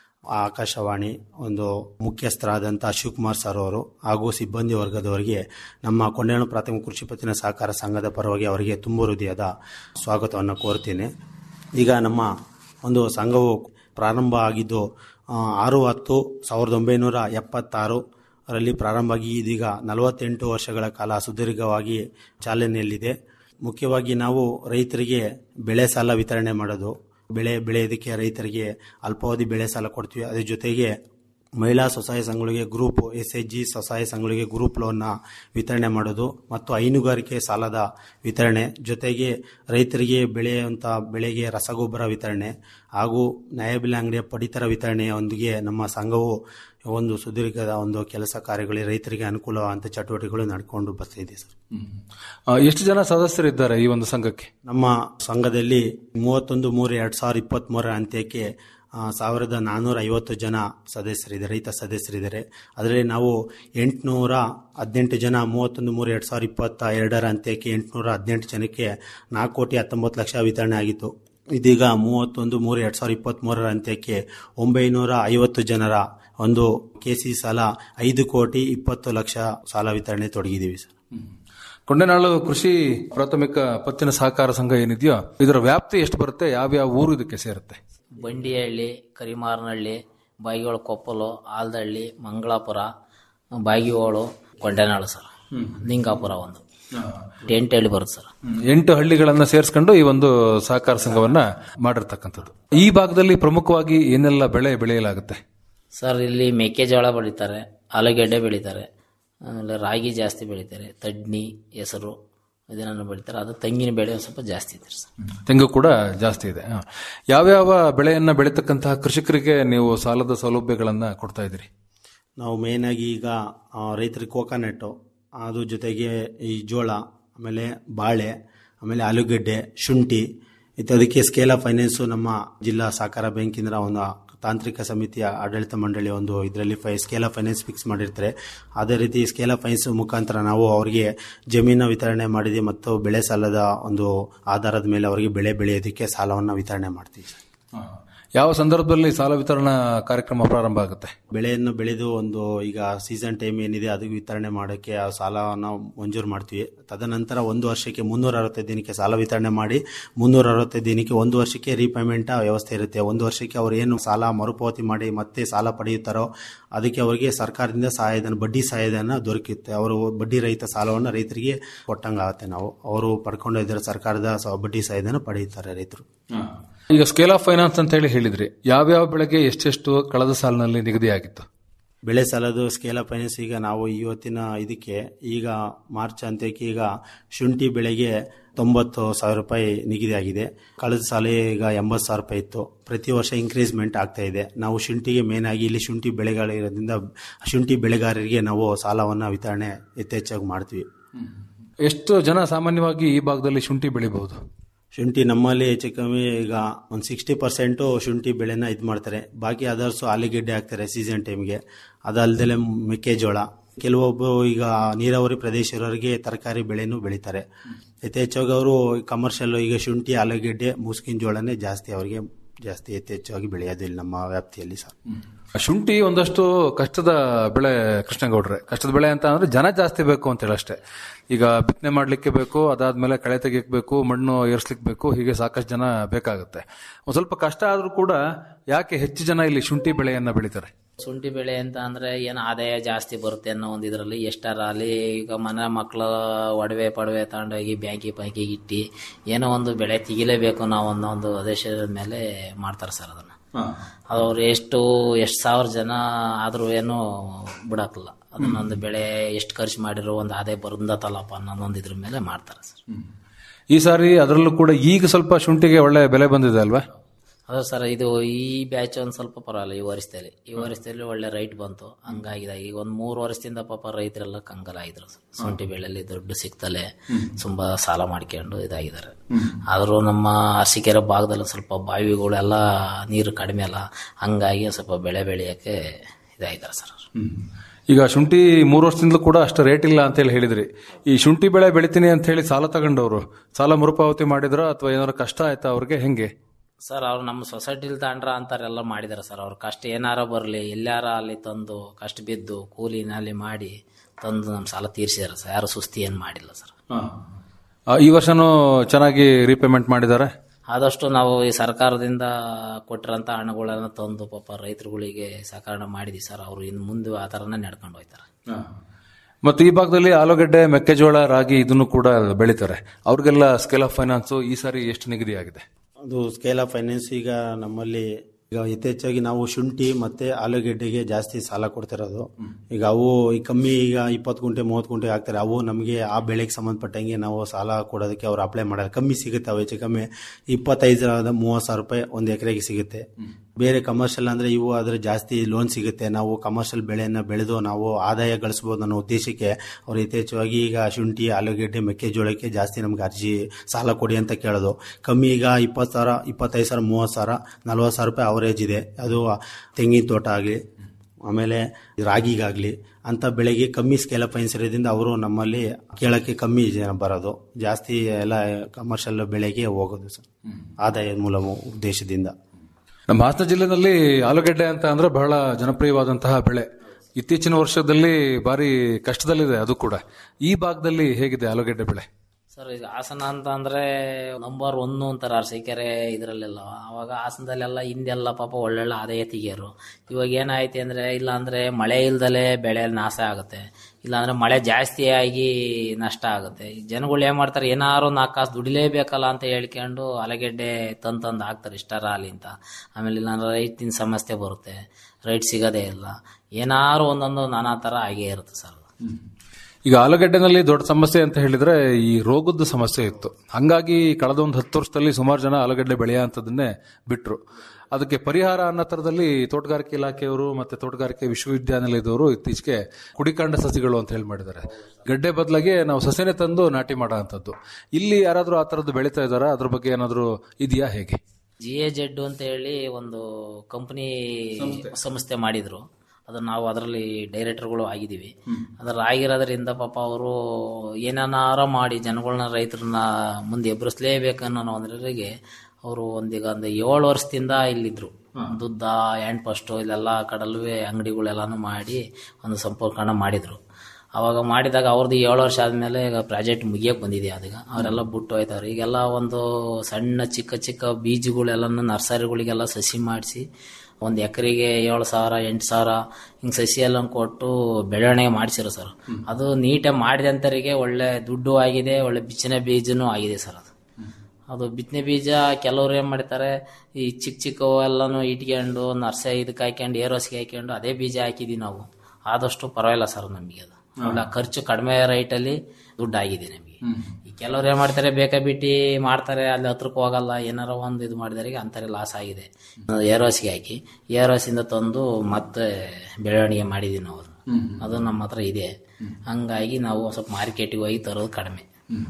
ಆಕಾಶವಾಣಿ ಒಂದು ಮುಖ್ಯಸ್ಥರಾದಂಥ ಶಿವಕುಮಾರ್ ಸರ್ ಅವರು ಹಾಗೂ ಸಿಬ್ಬಂದಿ ವರ್ಗದವರಿಗೆ ನಮ್ಮ ಕೊಂಡೇಣು ಪ್ರಾಥಮಿಕ ಕೃಷಿ ಪತ್ತಿನ ಸಹಕಾರ ಸಂಘದ ಪರವಾಗಿ ಅವರಿಗೆ ತುಂಬ ಹೃದಯದ ಸ್ವಾಗತವನ್ನು ಕೋರ್ತೀನಿ ಈಗ ನಮ್ಮ ಒಂದು ಸಂಘವು ಪ್ರಾರಂಭ ಆಗಿದ್ದು ಆ, ಆರು ಹತ್ತು ಸಾವಿರದ ಒಂಬೈನೂರ ಎಪ್ಪತ್ತಾರು ರಲ್ಲಿ ಪ್ರಾರಂಭ ಆಗಿ ಇದೀಗ ನಲವತ್ತೆಂಟು ವರ್ಷಗಳ ಕಾಲ ಸುದೀರ್ಘವಾಗಿ ಚಾಲನೆಯಲ್ಲಿದೆ ಮುಖ್ಯವಾಗಿ ನಾವು ರೈತರಿಗೆ ಬೆಳೆ ಸಾಲ ವಿತರಣೆ ಮಾಡೋದು ಬೆಳೆ ಬೆಳೆಯೋದಕ್ಕೆ ರೈತರಿಗೆ ಅಲ್ಪಾವಧಿ ಬೆಳೆ ಸಾಲ ಕೊಡ್ತೀವಿ ಅದ್ರ ಜೊತೆಗೆ ಮಹಿಳಾ ಸ್ವಸಹಾಯ ಸಂಘಗಳಿಗೆ ಗ್ರೂಪ್ ಎಸ್ ಎಚ್ ಜಿ ಸ್ವಸಹಾಯ ಸಂಘಗಳಿಗೆ ಗ್ರೂಪ್ ಲೋನ್ನ ವಿತರಣೆ ಮಾಡೋದು ಮತ್ತು ಹೈನುಗಾರಿಕೆ ಸಾಲದ ವಿತರಣೆ ಜೊತೆಗೆ ರೈತರಿಗೆ ಬೆಳೆಯುವಂಥ ಬೆಳೆಗೆ ರಸಗೊಬ್ಬರ ವಿತರಣೆ ಹಾಗೂ ನ್ಯಾಯಬೆಲೆ ಅಂಗಡಿಯ ಪಡಿತರ ವಿತರಣೆಯೊಂದಿಗೆ ನಮ್ಮ ಸಂಘವು ಒಂದು ಸುದೀರ್ಘದ ಒಂದು ಕೆಲಸ ಕಾರ್ಯಗಳಿಗೆ ರೈತರಿಗೆ ಅನುಕೂಲವಾದಂಥ ಚಟುವಟಿಕೆಗಳು ನಡ್ಕೊಂಡು ಬರ್ತಿದೆ ಸರ್ ಆ, ಎಷ್ಟು ಜನ ಸದಸ್ಯರಿದ್ದಾರೆ ಈ ಒಂದು ಸಂಘಕ್ಕೆ ನಮ್ಮ ಸಂಘದಲ್ಲಿ ಮೂವತ್ತೊಂದು ಮೂರು ಎರಡ್ ಸಾವಿರದ ಇಪ್ಪತ್ತ್ ಮೂರರ ಅಂತ್ಯಕ್ಕೆ ಆ, ಸಾವಿರದ ನಾನ್ನೂರ ಐವತ್ತು ಜನ ಸದಸ್ಯರಿದ್ದಾರೆ ರೈತ ಸದಸ್ಯರಿದ್ದಾರೆ ಅದರಲ್ಲಿ ನಾವು ಎಂಟುನೂರ ಹದಿನೆಂಟು ಜನ ಮೂವತ್ತೊಂದು ಮೂರು ಎರಡ್ ಸಾವಿರದ ಇಪ್ಪತ್ತ ಎರಡರ ಅಂತ್ಯಕ್ಕೆ ಎಂಟುನೂರ ಹದಿನೆಂಟು ಜನಕ್ಕೆ ನಾಲ್ಕು ಕೋಟಿ ಹತ್ತೊಂಬತ್ತು ಲಕ್ಷ ವಿತರಣೆ ಆಗಿತ್ತು ಇದೀಗ ಮೂವತ್ತೊಂದು ಮೂರು ಎರಡ್ ಸಾವಿರದ ಇಪ್ಪತ್ತ್ ಮೂರರ ಅಂತ್ಯಕ್ಕೆ ಒಂಬೈನೂರ ಐವತ್ತು ಜನರ ಒಂದು ಕೆಸಿ ಸಾಲ ಐದು ಕೋಟಿ ಇಪ್ಪತ್ತು ಲಕ್ಷ ಸಾಲ ವಿತರಣೆ ತೊಡಗಿದ್ದೀವಿ ಸರ್ ಕೊಂಡೆನಾಳು ಕೃಷಿ ಪ್ರಾಥಮಿಕ ಪತ್ತಿನ ಸಹಕಾರ ಸಂಘ ಏನಿದೆಯೋ ಇದರ ವ್ಯಾಪ್ತಿ ಎಷ್ಟು ಬರುತ್ತೆ ಯಾವ್ಯಾವ ಊರು ಇದಕ್ಕೆ ಸೇರುತ್ತೆ ಬಂಡಿಹಳ್ಳಿ ಕರಿಮಾರನಹಳ್ಳಿ ಬಾಗಿಹೊಳ ಕೊಪ್ಪಲು ಆಲ್ದಹಳ್ಳಿ ಮಂಗಳಾಪುರ ಬಾಗಿಹೋಳು ಕೊಂಡೆನಾಳು ಸರ್ ಲಿಂಗಾಪುರ ಒಂದು ಎಂಟಹಳ್ಳಿ ಬರುತ್ತೆ ಸರ್ ಎಂಟು ಹಳ್ಳಿಗಳನ್ನ ಸೇರಿಸ್ಕೊಂಡು ಈ ಒಂದು ಸಹಕಾರ ಸಂಘವನ್ನ ಮಾಡಿರ್ತಕ್ಕಂಥದ್ದು ಈ ಭಾಗದಲ್ಲಿ ಪ್ರಮುಖವಾಗಿ ಏನೆಲ್ಲ ಬೆಳೆ ಬೆಳೆಯಲಾಗುತ್ತೆ ಸರ್ ಇಲ್ಲಿ ಮೆಕ್ಕೆಜೋಳ ಬೆಳೀತಾರೆ ಆಲೂಗೆಡ್ಡೆ ಬೆಳೀತಾರೆ ಆಮೇಲೆ ರಾಗಿ ಜಾಸ್ತಿ ಬೆಳೀತಾರೆ ತಡ್ನಿ ಹೆಸರು ಇದನ್ನು ಬೆಳೀತಾರೆ ಅದು ತೆಂಗಿನ ಬೆಳೆ ಒಂದ್ ಸ್ವಲ್ಪ ಜಾಸ್ತಿ ಇದೆ ಸರ್ ತೆಂಗು ಕೂಡ ಜಾಸ್ತಿ ಇದೆ ಹ. ಯಾವ್ಯಾವ ಬೆಳೆಯನ್ನ ಬೆಳೀತಕ್ಕಂತಹ ಕೃಷಿಕರಿಗೆ ನೀವು ಸಾಲದ ಸೌಲಭ್ಯಗಳನ್ನ ಕೊಡ್ತಾ ಇದ್ದೀರಿ ನಾವು ಮೇನ್ ಆಗಿ ಈಗ ಆ, ರೈತರಿಗೆ ಕೋಕೋನಟ್ಟು ಅದ್ರ ಜೊತೆಗೆ ಈ ಜೋಳ ಆಮೇಲೆ ಬಾಳೆ ಆಮೇಲೆ ಆಲೂಗೆಡ್ಡೆ ಶುಂಠಿ ಇತ್ಯಾದಕ್ಕೆ ಸ್ಕೇಲ್ ಆಫ್ ಫೈನಾನ್ಸು ನಮ್ಮ ಜಿಲ್ಲಾ ಸಹಕಾರ ಬ್ಯಾಂಕಿಂದ ಒಂದು ತಾಂತ್ರಿಕ ಸಮಿತಿಯ ಆಡಳಿತ ಮಂಡಳಿ ಒಂದು ಇದರಲ್ಲಿ ಫೈ ಸ್ಕೇಲ್ ಆಫ್ ಫೈನಾನ್ಸ್ ಫಿಕ್ಸ್ ಮಾಡಿರ್ತಾರೆ ಅದೇ ರೀತಿ ಸ್ಕೇಲ್ ಆಫ್ ಫೈನಾನ್ಸ್ ಮುಖಾಂತರ ನಾವು ಅವರಿಗೆ ಜಮೀನು ವಿತರಣೆ ಮಾಡಿದ್ವಿ ಮತ್ತು ಬೆಳೆ ಸಾಲದ ಒಂದು ಆಧಾರದ ಮೇಲೆ ಅವರಿಗೆ ಬೆಳೆ ಬೆಳೆಯೋದಕ್ಕೆ ಸಾಲವನ್ನು ವಿತರಣೆ ಮಾಡ್ತೀವಿ ಸರ್. ಯಾವ ಸಂದರ್ಭದಲ್ಲಿ ಸಾಲ ವಿತರಣಾ ಕಾರ್ಯಕ್ರಮ ಪ್ರಾರಂಭ ಆಗುತ್ತೆ ಬೆಳೆಯನ್ನು ಬೆಳೆದು ಒಂದು ಈಗ ಸೀಸನ್ ಟೈಮ್ ಏನಿದೆ ಅದಕ್ಕೆ ವಿತರಣೆ ಮಾಡೋಕ್ಕೆ ಆ ಸಾಲವನ್ನು ಮಂಜೂರು ಮಾಡ್ತೀವಿ ತದನಂತರ ಒಂದು ವರ್ಷಕ್ಕೆ ಮುನ್ನೂರ ಅರವತ್ತೈದು ದಿನಕ್ಕೆ ಸಾಲ ವಿತರಣೆ ಮಾಡಿ ಮುನ್ನೂರ ಅರವತ್ತೈದು ದಿನಕ್ಕೆ ಒಂದು ವರ್ಷಕ್ಕೆ ರೀಪೇಮೆಂಟ್ ವ್ಯವಸ್ಥೆ ಇರುತ್ತೆ ಒಂದು ವರ್ಷಕ್ಕೆ ಅವರು ಏನು ಸಾಲ ಮರುಪಾವತಿ ಮಾಡಿ ಮತ್ತೆ ಸಾಲ ಪಡೆಯುತ್ತಾರೋ ಅದಕ್ಕೆ ಅವರಿಗೆ ಸರ್ಕಾರದಿಂದ ಸಹಾಯಧನ ಬಡ್ಡಿ ಸಹಾಯಧನ ದೊರಕುತ್ತೆ ಅವರು ಬಡ್ಡಿ ರಹಿತ ಸಾಲವನ್ನು ರೈತರಿಗೆ ಕೊಟ್ಟಂಗಾಗುತ್ತೆ ನಾವು ಅವರು ಪಡ್ಕೊಂಡು ಇದ್ದಾರೆ ಸರ್ಕಾರದ ಸ- ಬಡ್ಡಿ ಸಹಾಯಧನ ಪಡೆಯುತ್ತಾರೆ ರೈತರು ಈಗ ಸ್ಕೇಲ್ ಆಫ್ ಫೈನಾನ್ಸ್ ಅಂತ ಹೇಳಿ ಹೇಳಿದ್ರಿ ಯಾವ್ಯಾವ ಬೆಳೆಗೆ ಎಷ್ಟೆಷ್ಟು ಕಳೆದ ಸಾಲಿನಲ್ಲಿ ನಿಗದಿಯಾಗಿತ್ತು ಬೆಳೆ ಸಾಲದು ಸ್ಕೇಲ್ ಆಫ್ ಫೈನಾನ್ಸ್ ಈಗ ನಾವು ಇವತ್ತಿನ ಇದಕ್ಕೆ ಈಗ ಮಾರ್ಚ್ ಅಂತ್ಯಕ್ಕೆ ಈಗ ಶುಂಠಿ ಬೆಳೆಗೆ ತೊಂಬತ್ತು ಸಾವಿರ ರೂಪಾಯಿ ನಿಗದಿಯಾಗಿದೆ ಕಳೆದ ಸಾಲ ಈಗ ಎಂಬತ್ತು ಸಾವಿರ ರೂಪಾಯಿ ಇತ್ತು ಪ್ರತಿ ವರ್ಷ ಇನ್ಕ್ರೀಸ್ಮೆಂಟ್ ಆಗ್ತಾ ಇದೆ ನಾವು ಶುಂಠಿಗೆ ಮೇನ್ ಆಗಿ ಇಲ್ಲಿ ಶುಂಠಿ ಬೆಳೆಗಳಿರೋದ್ರಿಂದ ಶುಂಠಿ ಬೆಳೆಗಾರರಿಗೆ ನಾವು ಸಾಲವನ್ನು ವಿತರಣೆ ಯಥೇಚ್ಛಾಗಿ ಮಾಡ್ತೀವಿ ಎಷ್ಟು ಜನ ಸಾಮಾನ್ಯವಾಗಿ ಈ ಭಾಗದಲ್ಲಿ ಶುಂಠಿ ಬೆಳಿಬಹುದು ಶುಂಠಿ ನಮ್ಮಲ್ಲಿ ಹೆಚ್ಚು ಕಮ್ಮಿ ಈಗ ಒಂದು ಸಿಕ್ಸ್ಟಿ ಪರ್ಸೆಂಟು ಶುಂಠಿ ಬೆಳೆನ ಇದು ಮಾಡ್ತಾರೆ ಬಾಕಿ ಅದರ್ಸು ಆಲೂಗೆಡ್ಡೆ ಹಾಕ್ತಾರೆ ಸೀಸನ್ ಟೈಮ್ಗೆ ಅದಲ್ದಲೆ ಮೆಕ್ಕೆಜೋಳ ಕೆಲವೊಬ್ಬರು ಈಗ ನೀರಾವರಿ ಪ್ರದೇಶ ಇರೋರಿಗೆ ತರಕಾರಿ ಬೆಳೆನೂ ಬೆಳೀತಾರೆ ಯಥೇಚ್ಛವಾಗಿ ಅವರು ಕಮರ್ಷಿಯಲ್ ಈಗ ಶುಂಠಿ ಆಲೂಗೆಡ್ಡೆ ಮುಸ್ಕಿನ ಜೋಳನೇ ಜಾಸ್ತಿ ಅವರಿಗೆ ಜಾಸ್ತಿ ಯಥೇಚ್ಛವಾಗಿ ಬೆಳೆಯೋದು ಇಲ್ಲಿ ನಮ್ಮ ವ್ಯಾಪ್ತಿಯಲ್ಲಿ ಸರ್ ಶುಂಠಿ ಒಂದಷ್ಟು ಕಷ್ಟದ ಬೆಳೆ ಕೃಷ್ಣಗೌಡ್ರೆ ಕಷ್ಟದ ಬೆಳೆ ಅಂತ ಅಂದ್ರೆ ಜನ ಜಾಸ್ತಿ ಬೇಕು ಅಂತ ಹೇಳಿ ಅಷ್ಟೇ ಈಗ ಬಿತ್ತನೆ ಮಾಡ್ಲಿಕ್ಕೆ ಬೇಕು ಅದಾದ್ಮೇಲೆ ಕಳೆ ತೆಗಿಯಕ್ ಬೇಕು ಮಣ್ಣು ಏರ್ಸ್ಲಿಕ್ಕೆ ಬೇಕು ಹೀಗೆ ಸಾಕಷ್ಟು ಜನ ಬೇಕಾಗುತ್ತೆ ಒಂದ್ ಸ್ವಲ್ಪ ಕಷ್ಟ ಆದ್ರೂ ಕೂಡ ಯಾಕೆ ಹೆಚ್ಚು ಜನ ಇಲ್ಲಿ ಶುಂಠಿ ಬೆಳೆಯನ್ನ ಬೆಳಿತಾರೆ ಶುಂಠಿ ಬೆಳೆ ಅಂತ ಅಂದ್ರೆ ಏನು ಆದಾಯ ಜಾಸ್ತಿ ಬರುತ್ತೆ ಅನ್ನೋ ಒಂದು ಇದರಲ್ಲಿ ಎಷ್ಟಾರ ಅಲ್ಲಿ ಈಗ ಮನೆ ಮಕ್ಕಳು ಒಡವೆ ಪಡವೆ ತಗೊಂಡೋಗಿ ಬ್ಯಾಂಕಿ ಪಂಕಿಗೆ ಇಟ್ಟು ಏನೋ ಒಂದು ಬೆಳೆ ತೆಗಿಲೇಬೇಕು ನಾವು ಅನ್ನೋ ಒಂದು ಆದೇಶದ ಮೇಲೆ ಮಾಡ್ತಾರೆ ಸರ್ ಅದನ್ನ ಅವ್ರು ಎಷ್ಟು ಎಷ್ಟು ಸಾವಿರ ಜನ ಆದ್ರೂ ಏನು ಬಿಡಕ್ಕಿಲ್ಲ ಅದನ್ನೊಂದು ಬೆಳೆ ಎಷ್ಟು ಖರ್ಚು ಮಾಡಿರೋ ಒಂದು ಆದಾಯ ಬಂದತಲ್ಲಪ್ಪ ಅನ್ನೋದೊಂದು ಇದ್ರ ಮೇಲೆ ಮಾಡ್ತಾರೆ ಸರ್ ಈ ಸಾರಿ ಅದರಲ್ಲೂ ಕೂಡ ಈಗ ಸ್ವಲ್ಪ ಶುಂಠಿಗೆ ಒಳ್ಳೆ ಬೆಲೆ ಬಂದಿದೆ ಅಲ್ವಾ ಅದು ಸರ್ ಇದು ಈ ಬ್ಯಾಚ್ ಒಂದು ಸ್ವಲ್ಪ ಪರವಾಗಿಲ್ಲ ಈ ವರ್ಷದಲ್ಲಿ ಈ ವರ್ಷದಲ್ಲಿ ಒಳ್ಳೆ ರೈಟ್ ಬಂತು ಹಂಗಾಗಿದೆ ಈಗ ಒಂದು ಮೂರು ವರ್ಷದಿಂದ ಪಾಪ ರೈತರೆಲ್ಲ ಕಂಗಾಲಾಗಿದ್ರು ಸರ್ ಶುಂಠಿ ಬೆಳೆಯಲ್ಲಿ ದುಡ್ಡು ಸಿಗ್ತಲೆ ತುಂಬಾ ಸಾಲ ಮಾಡ್ಕೊಂಡು ಇದಾಗಿದ್ದಾರೆ ಆದರೂ ನಮ್ಮ ಅರಸೀಕೆರೆ ಭಾಗದಲ್ಲಿ ಒಂದ್ ಸ್ವಲ್ಪ ಬಾವಿಗಳೆಲ್ಲ ನೀರು ಕಡಿಮೆ ಅಲ್ಲ ಹಂಗಾಗಿ ಒಂದ್ ಸ್ವಲ್ಪ ಬೆಳೆ ಬೆಳೆಯಕ್ಕೆ ಇದಾಗಿದ್ದಾರೆ ಸರ್ ಅವ್ರು. ಈಗ ಶುಂಠಿ ಮೂರು ವರ್ಷದಿಂದಲೂ ಕೂಡ ಅಷ್ಟು ರೇಟ್ ಇಲ್ಲ ಅಂತ ಹೇಳಿ ಹೇಳಿದ್ರಿ ಈ ಶುಂಠಿ ಬೆಳೆ ಬೆಳಿತೀನಿ ಅಂತ ಹೇಳಿ ಸಾಲ ತಗೊಂಡವರು ಸಾಲ ಮರುಪಾವತಿ ಮಾಡಿದ್ರ ಅಥವಾ ಏನಾದ್ರು ಕಷ್ಟ ಆಯ್ತಾ ಅವ್ರಿಗೆ ಹೆಂಗೆ ಸರ್ ಅವ್ರು ನಮ್ಮ ಸೊಸೈಟಿಲಿ ತಾಂಡ್ರ ಅಂತಾರೆಲ್ಲ ಮಾಡಿದಾರೆ ಸರ್ ಅವ್ರ ಕಷ್ಟ ಏನಾರ ಬರಲಿ ಎಲ್ಲಾರ ಅಲ್ಲಿ ತಂದು ಕಷ್ಟ ಬಿದ್ದು ಕೂಲಿನಲ್ಲಿ ಮಾಡಿ ತಂದು ನಮ್ಮ ಸಾಲ ತೀರಿಸಿದಾರೆ ಸರ್ ಯಾರು ಸುಸ್ತಿ ಏನು ಮಾಡಿಲ್ಲ ಸರ್ ಆ, ಈ ವರ್ಷನೂ ಚೆನ್ನಾಗಿ ರೀಪೇಮೆಂಟ್ ಮಾಡಿದ್ದಾರೆ ಆದಷ್ಟು ನಾವು ಈ ಸರ್ಕಾರದಿಂದ ಕೊಟ್ಟಿರೋಂಥ ಹಣಗಳನ್ನ ತಂದು ಪಾಪ ರೈತರುಗಳಿಗೆ ಸಹಕಾರ ಮಾಡಿದ್ವಿ ಸರ್ ಅವರು ಇನ್ನು ಮುಂದೆ ಆ ಥರನೇ ನಡ್ಕೊಂಡು ಹೋಗ್ತಾರೆ ಮತ್ತು ಈ ಭಾಗದಲ್ಲಿ ಆಲೂಗಡ್ಡೆ ಮೆಕ್ಕೆಜೋಳ ರಾಗಿ ಇದನ್ನು ಕೂಡ ಬೆಳಿತಾರೆ ಅವ್ರಿಗೆಲ್ಲ ಸ್ಕೇಲ್ ಆಫ್ ಫೈನಾನ್ಸ್ ಈ ಸಾರಿ ಎಷ್ಟು ನಿಗದಿ ಆಗಿದೆ ಅದು ಸ್ಕೇಲ್ ಆಫ್ ಫೈನಾನ್ಸ್ ಈಗ ನಮ್ಮಲ್ಲಿ ಈಗ ಯಥೇಚ್ಛಾಗಿ ನಾವು ಶುಂಠಿ ಮತ್ತೆ ಆಲೂಗೆಡ್ಡೆಗೆ ಜಾಸ್ತಿ ಸಾಲ ಕೊಡ್ತಿರೋದು ಈಗ ಅವು ಈ ಕಮ್ಮಿ ಈಗ ಇಪ್ಪತ್ತು ಗುಂಟೆ ಮೂವತ್ತು ಗುಂಟೆ ಹಾಕ್ತಾರೆ ಅವು ನಮಗೆ ಆ ಬೆಳೆಗೆ ಸಂಬಂಧಪಟ್ಟಂಗೆ ನಾವು ಸಾಲ ಕೊಡೋದಕ್ಕೆ ಅವ್ರು ಅಪ್ಲೈ ಮಾಡಲ್ಲ ಕಮ್ಮಿ ಸಿಗುತ್ತೆ ಅವು ಹೆಚ್ಚು ಕಮ್ಮಿ ಇಪ್ಪತ್ತೈದು ಸಾವಿರದ ಮೂವತ್ತು ಸಾವಿರ ರೂಪಾಯಿ ಒಂದು ಎಕರೆಗೆ ಸಿಗುತ್ತೆ ಬೇರೆ ಕಮರ್ಷಿಯಲ್ ಅಂದ್ರೆ ಇವು ಆದ್ರೆ ಜಾಸ್ತಿ ಲೋನ್ ಸಿಗುತ್ತೆ ನಾವು ಕಮರ್ಷಿಯಲ್ ಬೆಳೆಯನ್ನ ಬೆಳೆದು ನಾವು ಆದಾಯ ಗಳಿಸಬಹುದು ಅನ್ನೋ ಉದ್ದೇಶಕ್ಕೆ ಅವ್ರು ಯಥೇಚ್ಛವಾಗಿ ಈಗ ಶುಂಠಿ ಆಲೂಗೆಡ್ಡೆ ಮೆಕ್ಕೆಜೋಳಕ್ಕೆ ಜಾಸ್ತಿ ನಮ್ಗೆ ಅರ್ಜಿ ಸಾಲ ಕೊಡಿ ಅಂತ ಕೇಳೋದು ಕಮ್ಮಿ ಈಗ ಇಪ್ಪತ್ತು ಸಾವಿರ ಇಪ್ಪತ್ತೈದು ಸಾವಿರ ಮೂವತ್ತು ಸಾವಿರ ನಲ್ವತ್ತು ಸಾವಿರ ರೂಪಾಯಿ ಅವರೇಜ್ ಇದೆ ಅದು ತೆಂಗಿನ ತೋಟ ಆಗಲಿ ಆಮೇಲೆ ರಾಗಿಗಾಗಲಿ ಅಂತ ಬೆಳೆಗೆ ಕಮ್ಮಿ ಸ್ಕೇಲ್ ಅಪ್ ಇರೋದ್ರಿಂದ ಅವರು ನಮ್ಮಲ್ಲಿ ಕೇಳಕ್ಕೆ ಕಮ್ಮಿ ಜನ ಬರೋದು ಜಾಸ್ತಿ ಎಲ್ಲ ಕಮರ್ಷಿಯಲ್ ಬೆಳೆಗೆ ಹೋಗೋದು ಸರ್ ಆದಾಯ ಮೂಲ ಉದ್ದೇಶದಿಂದ ನಮ್ಮ ಹಾಸನ ಜಿಲ್ಲೆನಲ್ಲಿ ಆಲೂಗಡ್ಡೆ ಅಂತ ಅಂದ್ರೆ ಬಹಳ ಜನಪ್ರಿಯವಾದಂತಹ ಬೆಳೆ ಇತ್ತೀಚಿನ ವರ್ಷದಲ್ಲಿ ಭಾರಿ ಕಷ್ಟದಲ್ಲಿದೆ ಅದು ಕೂಡ ಈ ಭಾಗದಲ್ಲಿ ಹೇಗಿದೆ ಆಲೂಗಡ್ಡೆ ಬೆಳೆ ಸರ್ ಈಗ ಹಾಸನ ಅಂತ ಅಂದ್ರೆ ನಂಬರ್ ಒನ್ ಅಂತಾರೆ ಅರಸೀಕೆರೆ ಇದರಲ್ಲೆಲ್ಲ ಅವಾಗ ಹಾಸನದಲ್ಲೆಲ್ಲ ಹಿಂದೆಲ್ಲ ಪಾಪ ಒಳ್ಳೊಳ್ಳೆ ಆದಾಯ ತೆಗಿಯೋರು ಇವಾಗ ಏನಾಯ್ತು ಅಂದ್ರೆ ಇಲ್ಲ ಅಂದ್ರೆ ಮಳೆ ಇಲ್ದಲೆ ಬೆಳೆ ನಾಶ ಆಗುತ್ತೆ ಇಲ್ಲ ಅಂದ್ರೆ ಮಳೆ ಜಾಸ್ತಿ ಆಗಿ ನಷ್ಟ ಆಗುತ್ತೆ ಈ ಜನಗಳು ಏನ್ ಮಾಡ್ತಾರೆ ಏನಾರು ನಾಲ್ಕು ಕಾಸು ದುಡಿಲೇಬೇಕಲ್ಲ ಅಂತ ಹೇಳ್ಕೊಂಡು ಆಲೂಗೆಡ್ಡೆ ತಂದು ತಂದು ಹಾಕ್ತಾರೆ ಇಷ್ಟಾರ ಅಲ್ಲಿ ಅಂತ ಆಮೇಲೆ ಇಲ್ಲಾಂದ್ರೆ ರೈತಿನ ಸಮಸ್ಯೆ ಬರುತ್ತೆ ರೈಟ್ ಸಿಗೋದೇ ಇಲ್ಲ ಏನಾರು ಒಂದೊಂದು ನಾನಾ ಥರ ಆಗೇ ಇರುತ್ತೆ ಸರ್ ಅದು. ಈಗ ಆಲೂಗಡ್ಡೆನಲ್ಲಿ ದೊಡ್ಡ ಸಮಸ್ಯೆ ಅಂತ ಹೇಳಿದ್ರೆ ಈ ರೋಗದ ಸಮಸ್ಯೆ ಇತ್ತು ಹಂಗಾಗಿ ಕಳೆದ ಒಂದು ಹತ್ತು ವರ್ಷದಲ್ಲಿ ಸುಮಾರು ಜನ ಆಲೂಗಡ್ಡೆ ಬೆಳೆಯ ಅಂತದನ್ನೇ ಬಿಟ್ರು ಅದಕ್ಕೆ ಪರಿಹಾರ ಅನ್ನೋ ತರದಲ್ಲಿ ತೋಟಗಾರಿಕೆ ಇಲಾಖೆಯವರು ಮತ್ತೆ ತೋಟಗಾರಿಕೆ ವಿಶ್ವವಿದ್ಯಾನಿಲಯದವರು ಇತ್ತೀಚೆಗೆ ಕುಡಿಕಾಂಡ ಸಸಿಗಳು ಅಂತ ಹೇಳಿ ಮಾಡಿದ್ದಾರೆ ಗಡ್ಡೆ ಬದಲಾಗಿ ನಾವು ಸಸಿನೇ ತಂದು ನಾಟಿ ಮಾಡೋ ಅಂಥದ್ದು ಇಲ್ಲಿ ಯಾರಾದ್ರೂ ಆ ತರದ್ದು ಬೆಳೀತಾ ಇದಾರಾ ಅದ್ರ ಬಗ್ಗೆ ಏನಾದರೂ ಇದೆಯಾ ಹೇಗೆ ಜಿ ಎ ಜೆಡ್ ಅಂತ ಹೇಳಿ ಒಂದು ಕಂಪನಿ ಸಂಸ್ಥೆ ಮಾಡಿದ್ರು ಅದು ನಾವು ಅದರಲ್ಲಿ ಡೈರೆಕ್ಟರ್ಗಳು ಆಗಿದ್ದೀವಿ ಅದ್ರಲ್ಲಿ ಆಗಿರೋದ್ರಿಂದ ಪಾಪ ಅವರು ಏನಾರ ಮಾಡಿ ಜನಗಳನ್ನ ರೈತರನ್ನ ಮುಂದೆ ಎಬ್ಬರಿಸಲೇಬೇಕು ಅನ್ನೋ ಒಂದರಿಗೆ ಅವರು ಒಂದೀಗ ಒಂದು ಏಳು ವರ್ಷದಿಂದ ಇಲ್ಲಿದ್ರು ದುದ್ದ ಹ್ಯಾಂಡ್ ಪಸ್ಟು ಇಲ್ಲೆಲ್ಲ ಕಡಲ್ವೇ ಅಂಗಡಿಗಳೆಲ್ಲಾನು ಮಾಡಿ ಒಂದು ಸಂಪರ್ಕಣ ಮಾಡಿದ್ರು ಅವಾಗ ಮಾಡಿದಾಗ ಅವ್ರದ್ದು ಏಳು ವರ್ಷ ಆದಮೇಲೆ ಈಗ ಪ್ರಾಜೆಕ್ಟ್ ಮುಗಿಯಕ್ಕೆ ಬಂದಿದೆ ಅದೀಗ ಅವರೆಲ್ಲ ಬಿಟ್ಟು ಹೋಯ್ತಾರೆ ಈಗೆಲ್ಲ ಒಂದು ಸಣ್ಣ ಚಿಕ್ಕ ಚಿಕ್ಕ ಬೀಜಗಳೆಲ್ಲನೂ ನರ್ಸರಿಗಳಿಗೆಲ್ಲ ಸಸಿ ಮಾಡಿಸಿ ಒಂದು ಎಕರೆಗೆ ಏಳು ಸಾವಿರ ಎಂಟು ಸಾವಿರ ಹಿಂಗೆ ಸಸಿ ಎಲ್ಲ ಕೊಟ್ಟು ಬೆಳವಣಿಗೆ ಮಾಡಿಸಿರೋ ಸರ್ ಅದು ನೀಟಾಗಿ ಮಾಡಿದಂಥವರಿಗೆ ಒಳ್ಳೆ ದುಡ್ಡು ಆಗಿದೆ ಒಳ್ಳೆ ಬಿತ್ತನೆ ಬೀಜನೂ ಆಗಿದೆ ಸರ್ ಅದು ಅದು ಬಿತ್ತನೆ ಬೀಜ ಕೆಲವ್ರು ಏನು ಮಾಡ್ತಾರೆ ಈ ಚಿಕ್ಕ ಚಿಕ್ಕವು ಎಲ್ಲನೂ ಇಟ್ಕೊಂಡು ನರ್ಸೆ ಇದಕ್ಕೆ ಹಾಕ್ಕೊಂಡು ಏರೋಸ್ಗೆ ಹಾಕ್ಕೊಂಡು ಅದೇ ಬೀಜ ಹಾಕಿದ್ವಿ ನಾವು ಆದಷ್ಟು ಪರವಾಗಿಲ್ಲ ಸರ್ ನಮಗೆ ಅದು ಒಳ್ಳೆ ಖರ್ಚು ಕಡಿಮೆ ರೈಟಲ್ಲಿ ದುಡ್ಡು ಆಗಿದೆ ನಮಗೆ ಈ ಕೆಲವ್ರು ಏನು ಮಾಡ್ತಾರೆ ಬೇಕಾ ಬಿಟ್ಟು ಮಾಡ್ತಾರೆ ಅಲ್ಲಿ ಹತ್ರಕ್ಕೆ ಹೋಗಲ್ಲ ಏನಾರ ಒಂದು ಇದು ಮಾಡಿದವರಿಗೆ ಅಂತಾರೆ ಲಾಸ್ ಆಗಿದೆ ಏರೋಸ್ಗೆ ಹಾಕಿ ಏರೋಸಿಂದ ತಂದು ಮತ್ತೆ ಬೆಳವಣಿಗೆ ಮಾಡಿದ್ವಿ ನಾವು ಅದು ನಮ್ಮ ಹತ್ರ ಇದೆ ಹಂಗಾಗಿ ನಾವು ಸ್ವಲ್ಪ ಮಾರ್ಕೆಟಿಗೆ ಹೋಗಿ ತರೋದು ಕಡಿಮೆ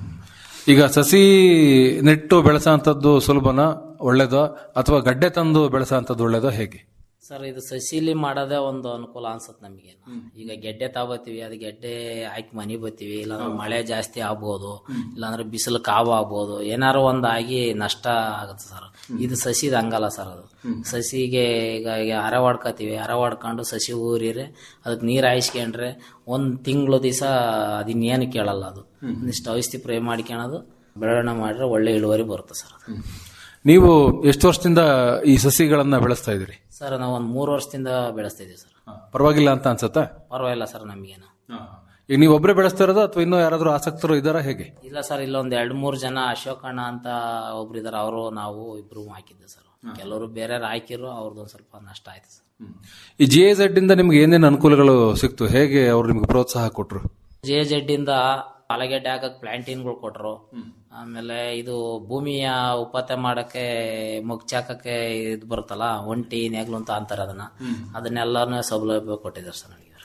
ಈಗ ಸಸಿ ನೆಟ್ಟು ಬೆಳೆಸೋಂಥದ್ದು ಸುಲಭನ ಒಳ್ಳೇದೋ ಅಥವಾ ಗಡ್ಡೆ ತಂದು ಬೆಳೆಸೋಂಥದ್ದು ಒಳ್ಳೇದೋ ಹೇಗೆ ಸರ್ ಇದು ಸಸಿಲಿ ಮಾಡೋದೇ ಒಂದು ಅನುಕೂಲ ಅನ್ಸುತ್ತೆ ನಮಗೆ ಈಗ ಗೆಡ್ಡೆ ತಗೋತೀವಿ ಅದು ಗೆಡ್ಡೆ ಹಾಕಿ ಮನೆ ಬರ್ತೀವಿ ಇಲ್ಲಾಂದ್ರೆ ಮಳೆ ಜಾಸ್ತಿ ಆಗ್ಬೋದು ಇಲ್ಲಾಂದ್ರೆ ಬಿಸಿಲು ಕಾವು ಆಗ್ಬೋದು ಏನಾರು ಒಂದು ಆಗಿ ನಷ್ಟ ಆಗುತ್ತೆ ಸರ್ ಇದು ಸಸಿದು ಹಂಗಲ್ಲ ಸರ್ ಅದು ಸಸಿಗೆ ಈಗ ಈಗ ಅರೆ ಹೊಡ್ಕೋತೀವಿ ಅರೆ ಹೊಡ್ಕೊಂಡು ಸಸಿ ಊರಿರೆ ಅದಕ್ಕೆ ನೀರು ಹಾಯಿಸ್ಕೊಂಡ್ರೆ ಒಂದು ತಿಂಗಳು ದಿವಸ ಅದಿನ್ನೇನು ಕೇಳಲ್ಲ ಅದು ಒಂದಿಷ್ಟು ಔಷಧಿ ಪ್ರೇ ಮಾಡ್ಕೊಳೋದು ಬೆಳವಣಿಗೆ ಮಾಡಿದ್ರೆ ಒಳ್ಳೆ ಇಳುವರಿ ಬರುತ್ತೆ ಸರ್ ಅದು ನೀವು ಎಷ್ಟು ವರ್ಷದಿಂದ ಈ ಸಸಿಗಳನ್ನ ಬೆಳೆಸ್ತಾ ಇದ್ದೀರಿ ಸರ್ ನಾವು ಒಂದು ಮೂರು ವರ್ಷದಿಂದ ಬೆಳೆಸ್ತಾ ಇದೀವಿ ಸರ್ ಪರವಾಗಿಲ್ಲ ಅಂತ ಅನ್ಸತ್ತಾ ಪರವಾಗಿಲ್ಲ ಸರ್ ನಮಗೇನು ಈಗ ನೀವು ಒಬ್ಬರೇ ಬೆಳೆಸ್ತಾ ಇರೋದು ಅಥವಾ ಇನ್ನೂ ಯಾರಾದ್ರೂ ಆಸಕ್ತರು ಇದ್ದಾರಾ ಹೇಗೆ ಇಲ್ಲ ಸರ್ ಇಲ್ಲೊಂದ್ ಎರಡ್ ಮೂರ್ ಜನ ಅಶೋಕಣ್ಣ ಅಂತ ಒಬ್ರು ಇದಾರೆ ಅವರು ನಾವು ಇಬ್ರು ಹಾಕಿದ್ದೆ ಸರ್ ಕೆಲವರು ಬೇರೆ ಹಾಕಿರು ಅವ್ರದ್ದು ಸ್ವಲ್ಪ ನಷ್ಟ ಆಯ್ತು ಸರ್ ಈ ಜಿ ಎ ಝೆಡ್ ಇಂದ ನಿಮ್ಗೆ ಏನೇನು ಅನುಕೂಲಗಳು ಸಿಕ್ತು ಹೇಗೆ ಅವ್ರು ನಿಮ್ಗೆ ಪ್ರೋತ್ಸಾಹ ಕೊಟ್ರು ಜೆ ಜೆಡ್ ಇಂದ ಆಲೂಗೆಡ್ಡೆ ಹಾಕಕ್ ಪ್ಲಾಂಟಿನ್ಗಳು ಕೊಟ್ರು ಆಮೇಲೆ ಇದು ಭೂಮಿಯ ಉಪತೆ ಮಾಡಕ್ಕೆ ಮುಗ್ಚಾಕಕ್ಕೆ ಇದು ಬರುತ್ತಲ್ಲ ಒಂಟಿ ನೇಗ್ಲು ಅಂತ ಅಂತಾರೆ ಅದನ್ನ ಅದನ್ನೆಲ್ಲಾನು ಸೌಲಭ್ಯ ಕೊಟ್ಟಿದ್ದಾರೆ ಸರ್ ನನಗೆ